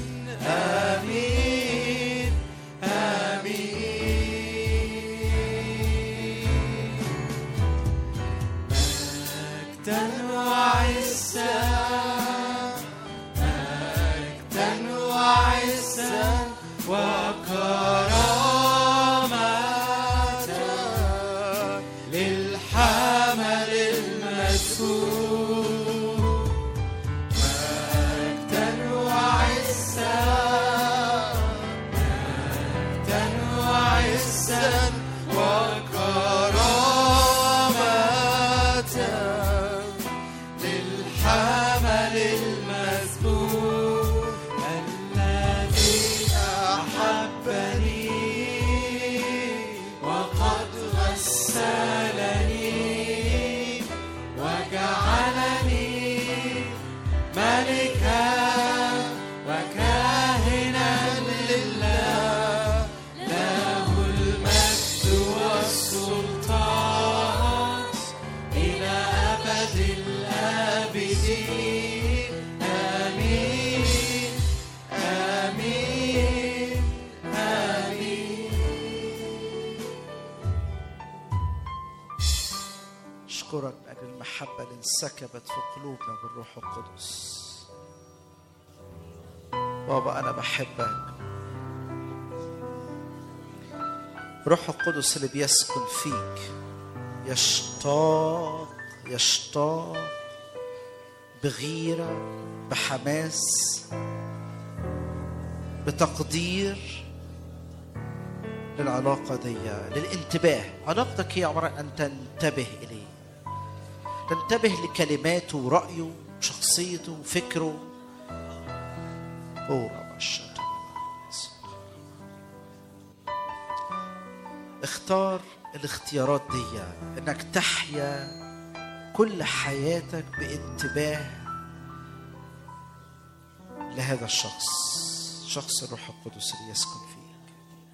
آمين آمين مجدا وعزا مجدا وعزا وكرامة للحمل المسؤول مجدا وعزا مجدا وعزا وكرامة للحمل المسبوق الذي أحبني وقد غسلني وجعلني ملكا وكاهنا لله له المجد والسلطان إلى أبد الآبدين آمين آمين آمين أشكرك من أجل المحبة اللي انسكبت في قلوبنا بالروح القدس بابا أنا بحبك روح القدس اللي بيسكن فيك يشتاق يشتاق بغيرة بحماس بتقدير للعلاقة دي للانتباه علاقتك هي عبارة عن أن تنتبه إليه تنتبه لكلماته ورأيه وشخصيته وفكره أوه رب الشيطان. اختار الاختيارات دي انك تحيا كل حياتك بانتباه لهذا الشخص شخص الروح القدس اللي يسكن فيك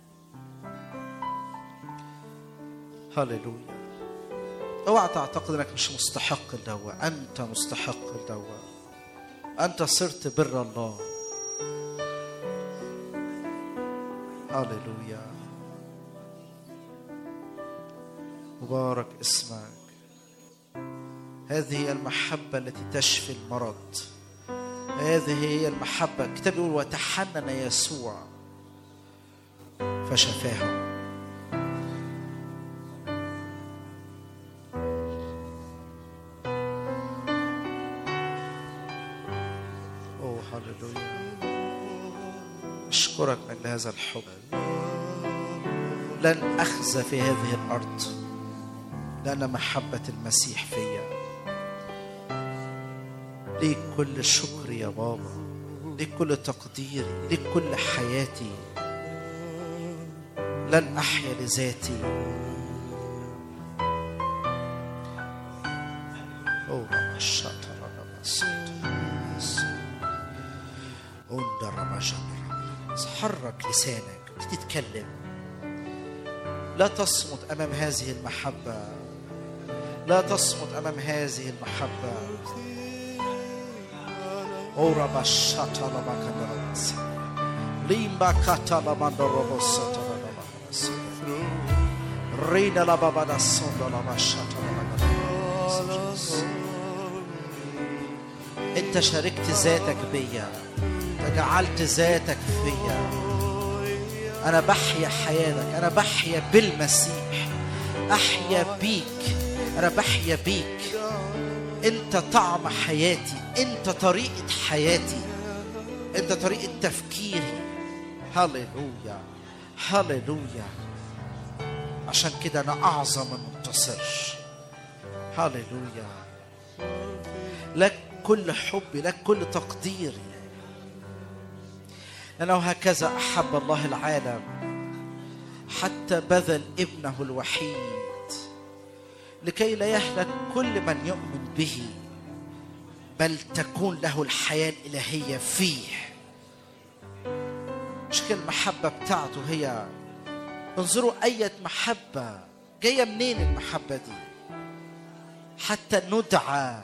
هللويا اوعى تعتقد انك مش مستحق الدواء انت مستحق الدواء انت صرت بر الله هللويا مبارك اسمك هذه هي المحبة التي تشفي المرض هذه هي المحبة الكتاب يقول وتحنن يسوع فشفاهم أوه هللويا أشكرك من أجل هذا الحب لن أخزى في هذه الأرض لأن محبة المسيح فيا ليك كل شكر يا بابا ليك كل تقديري ليك كل حياتي لن أحيا لذاتي أوه رب الشاطر رب الشاطر هوندر رباشر حرك لسانك ابتدي تتكلم لا تصمت امام هذه المحبه لا تصمت امام هذه المحبه اورا بشاتا لما كدرس ليمبا كاتا لما دربوساتا لما رينا لما بدا صندا لما شاتا لما كدرس انت شاركت ذاتك بيا انت جعلت ذاتك فيا انا بحيا حياتك انا بحيا بالمسيح احيا بيك انا بحيا بيك انت طعم حياتي انت طريقه حياتي انت طريقه تفكيري هللويا هللويا عشان كده انا اعظم منتصر هللويا لك كل حبي لك كل تقديري لأنه هكذا أحب الله العالم حتى بذل ابنه الوحيد لكي لا يهلك كل من يؤمن به بل تكون له الحياة الإلهية فيه مش كده المحبة بتاعته هي انظروا أية محبة جاية منين المحبة دي حتى ندعى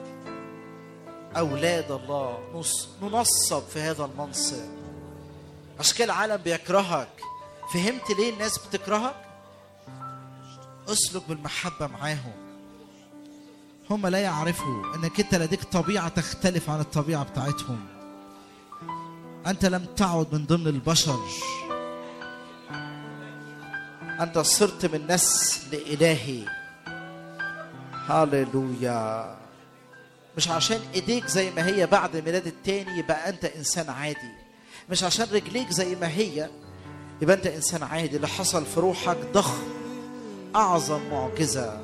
أولاد الله نص- ننصب في هذا المنصب عشان كده العالم بيكرهك فهمت ليه الناس بتكرهك اسلك بالمحبة معاهم هم لا يعرفوا انك انت لديك طبيعة تختلف عن الطبيعة بتاعتهم انت لم تعد من ضمن البشر انت صرت من نسل الهي هاليلويا مش عشان ايديك زي ما هي بعد ميلاد التاني يبقى انت انسان عادي مش عشان رجليك زي ما هي يبقى انت انسان عادي اللي حصل في روحك ضخم اعظم معجزه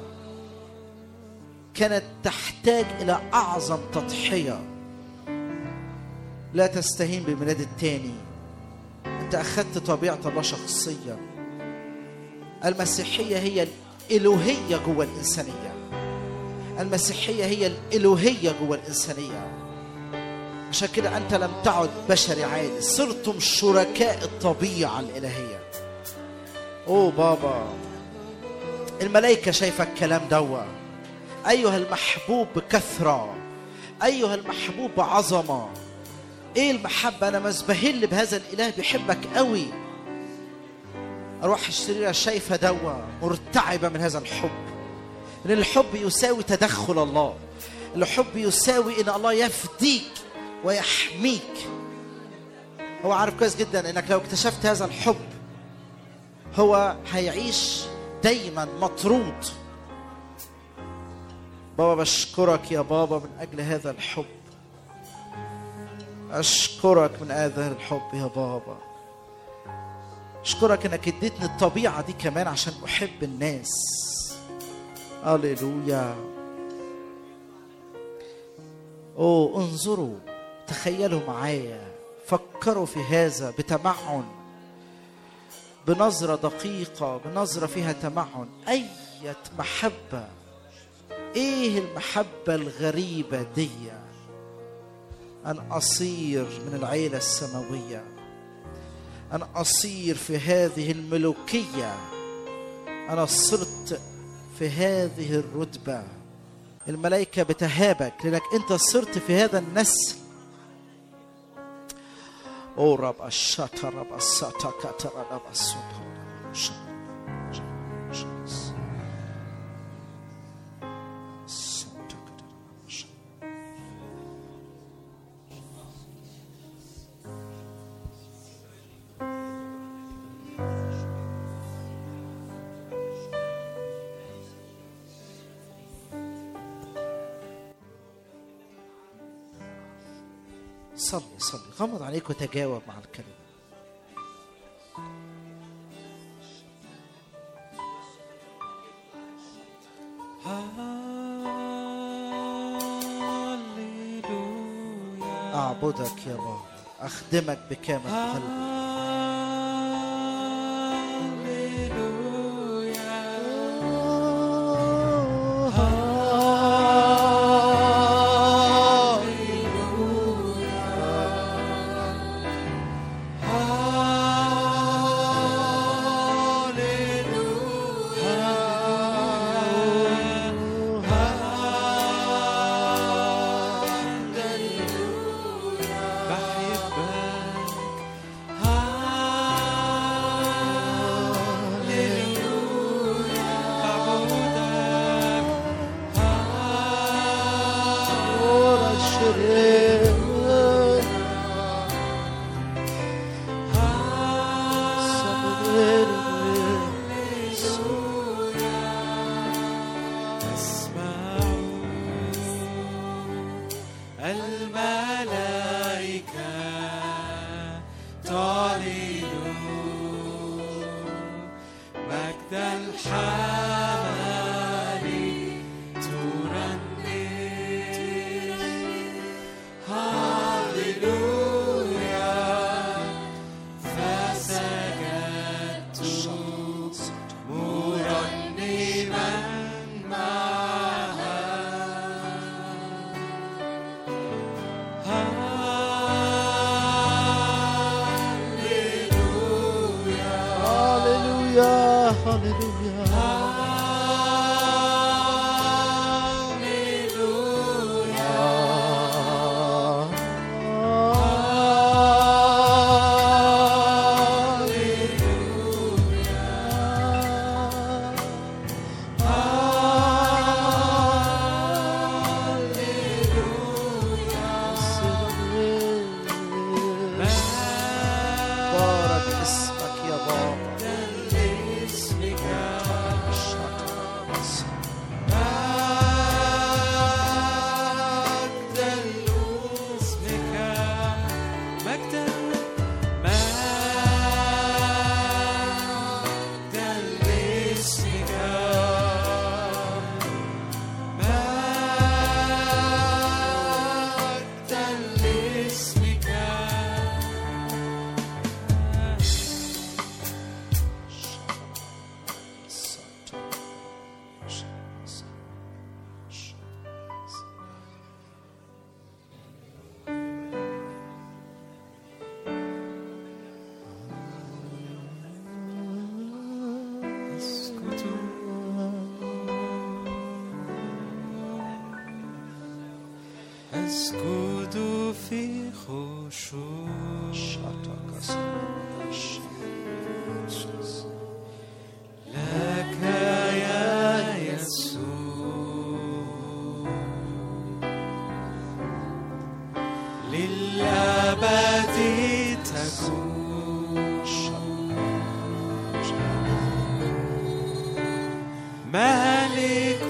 كانت تحتاج الى اعظم تضحيه لا تستهين بميلاد التاني انت اخذت طبيعه الله شخصيا المسيحيه هي الالوهيه جوه الانسانيه المسيحيه هي الالوهيه جوه الانسانيه عشان كده انت لم تعد بشري عادي صرتم شركاء الطبيعه الالهيه اوه بابا الملائكه شايفه الكلام دوا ايها المحبوب بكثره ايها المحبوب بعظمه ايه المحبه انا مزبهل بهذا الاله بيحبك قوي اروح الشريره شايفه دوا مرتعبه من هذا الحب لان الحب يساوي تدخل الله الحب يساوي ان الله يفديك ويحميك هو عارف كويس جدا انك لو اكتشفت هذا الحب هو هيعيش دايما مطرود بابا بشكرك يا بابا من اجل هذا الحب اشكرك من هذا الحب يا بابا اشكرك انك اديتني الطبيعه دي كمان عشان احب الناس هللويا اوه انظروا تخيلوا معايا فكروا في هذا بتمعن بنظرة دقيقة بنظرة فيها تمعن أية محبة إيه المحبة الغريبة دي أن أصير من العيلة السماوية أن أصير في هذه الملوكية أنا صرت في هذه الرتبة الملائكة بتهابك لأنك أنت صرت في هذا النسل أو رب الشاتا رب الساتا كاتر رب السوتا صلي صلي غمض عليك وتجاوب مع الكلمة هاليلويا أعبدك يا رب أخدمك بكامل قلبي ستعلن مجد الحمل ترنم هاليلويا فسجدت مرنما معها هاليلويا هللويا هللويا بارك اسمك يا بابا مجدا لاسمك مجدا مجدا لاسمك مجدا لاسمك اسكت أسكت في خشوع لك يا يسوع للأبد تكون مالك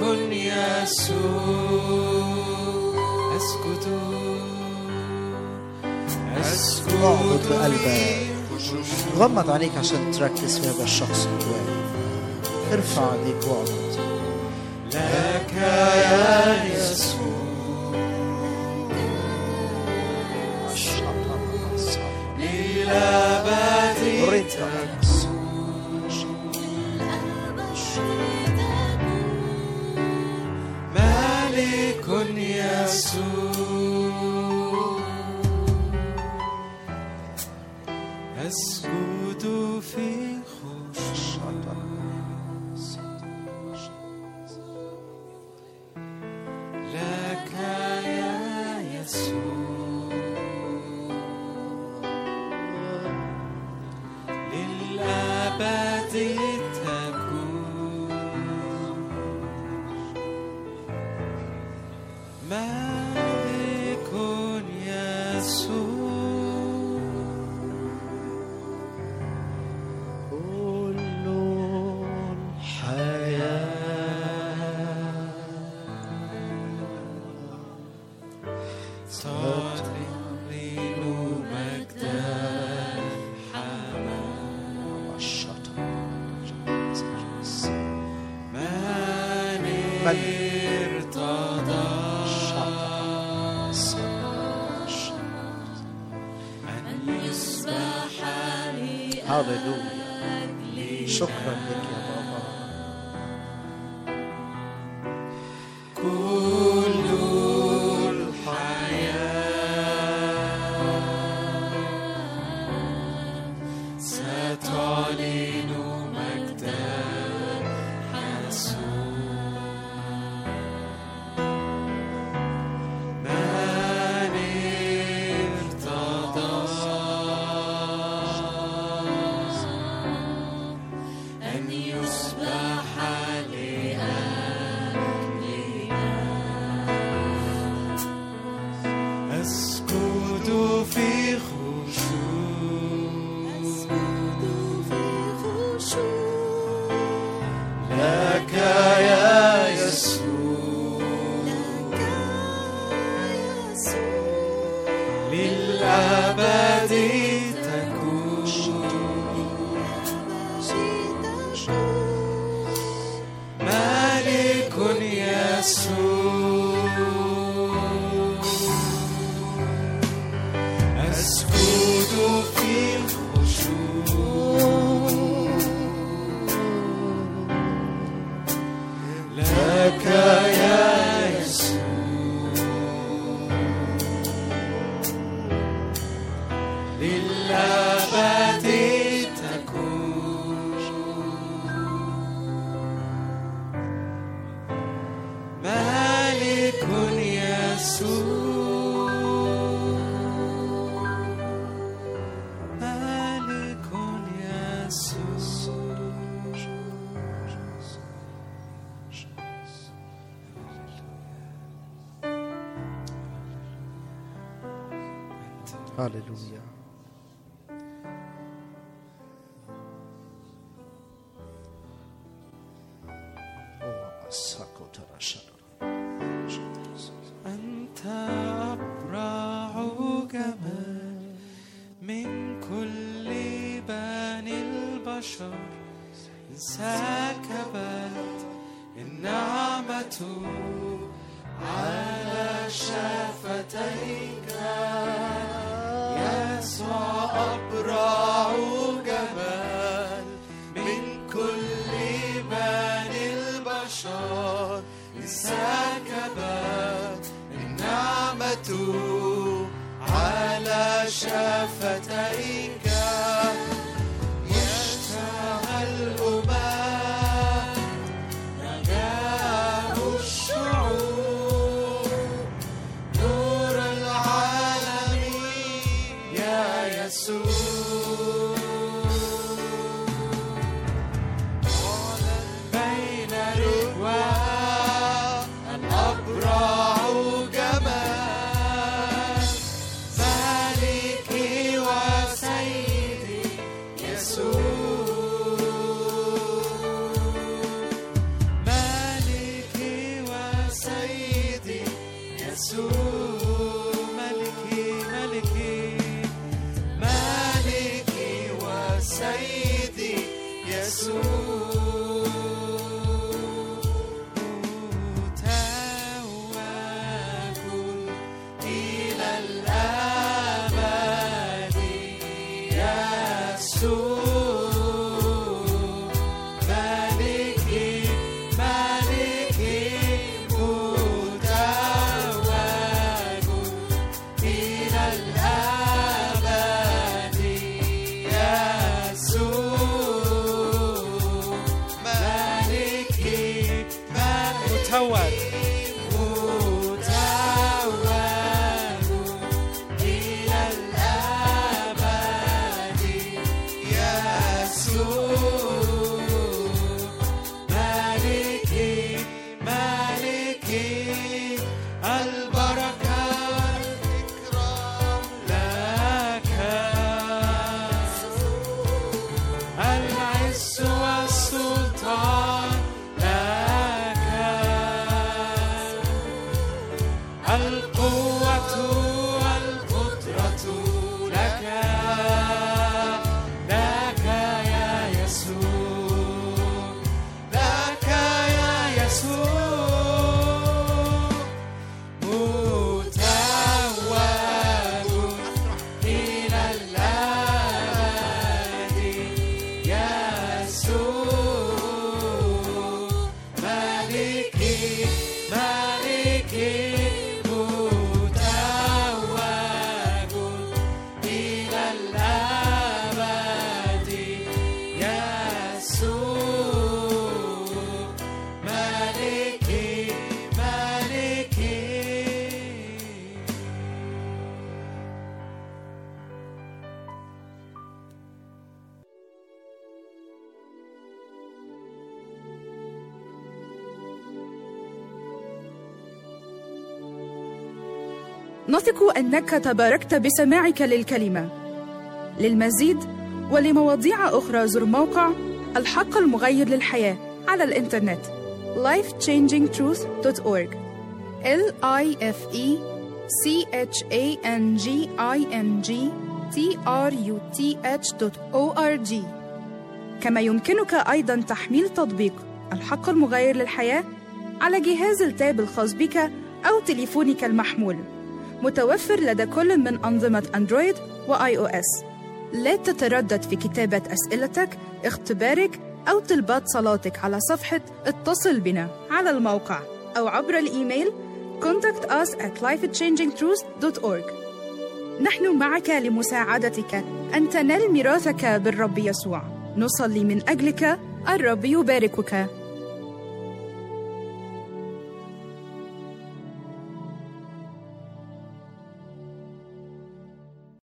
يسوع أسكت أسكت اعبد بقلبك. في خشوع غمض عينيك عشان تركز في هذا الشخص جواك ارفع ايديك واعبد لك يا يسوع للأبد مالك يسوع أسجد في خشوع لك يا يسوع للأبد تكون مالك يسوع كل الحياة تعلن مجدا من ارتضى أن يسبح هللويا شكرا لك يا بابا كل الحياة ستعلن مجدا يسوع من ارتضى أن يسبح لأجلنا أسجد في خشوع لك يا يسوع للأبد تكون في خشوع لك يا يسوع للأبد تكون مالك يسوع مالك يسوع هللويا أنت أبرع جمال من كل بني البشر سكبت النعمة على شفتيك يسوع أبرع جمال من كل بني البشر سكبت النعمة على شفتيك يشتهى الأمم رجاء الشعوب نور العالم يا يسوع بين رجوان الأبرع جمال مالكي وسيدي يسوع مالكي وسيدي يسوع ملكي ملكي مالكي وسيدي يسوع متواب إلى الأبد يسوع مالكي مالكي متواب إلى الأبد يسوع مالكي متواب متواب إلى الأبد يسوع مالكي مالكي البركة الإكرام لك العز والسلطان لك القوة والقدرة لك لك يا يسوع لك يا يسوع متواب إلى الأبد يسوع مالكي مالكي متواب إلى الأبد يسوع مالكي مالكي نثق انك تباركت بسماعك للكلمه للمزيد ولمواضيع اخرى زر موقع الحق المغير للحياه على الانترنت lifechangingtruth.org l i f e c h a n g i n g t r u t h.org كما يمكنك ايضا تحميل تطبيق الحق المغير للحياه على جهاز التاب الخاص بك او تليفونك المحمول متوفر لدى كل من انظمه اندرويد واي او اس لا تتردد في كتابة أسئلتك، اختبارك أو طلبات صلاتك على صفحة اتصل بنا على الموقع أو عبر الإيميل contact us at lifechangingtruth.org نحن معك لمساعدتك أن تنال ميراثك بالرب يسوع نصلي من أجلك الرب يباركك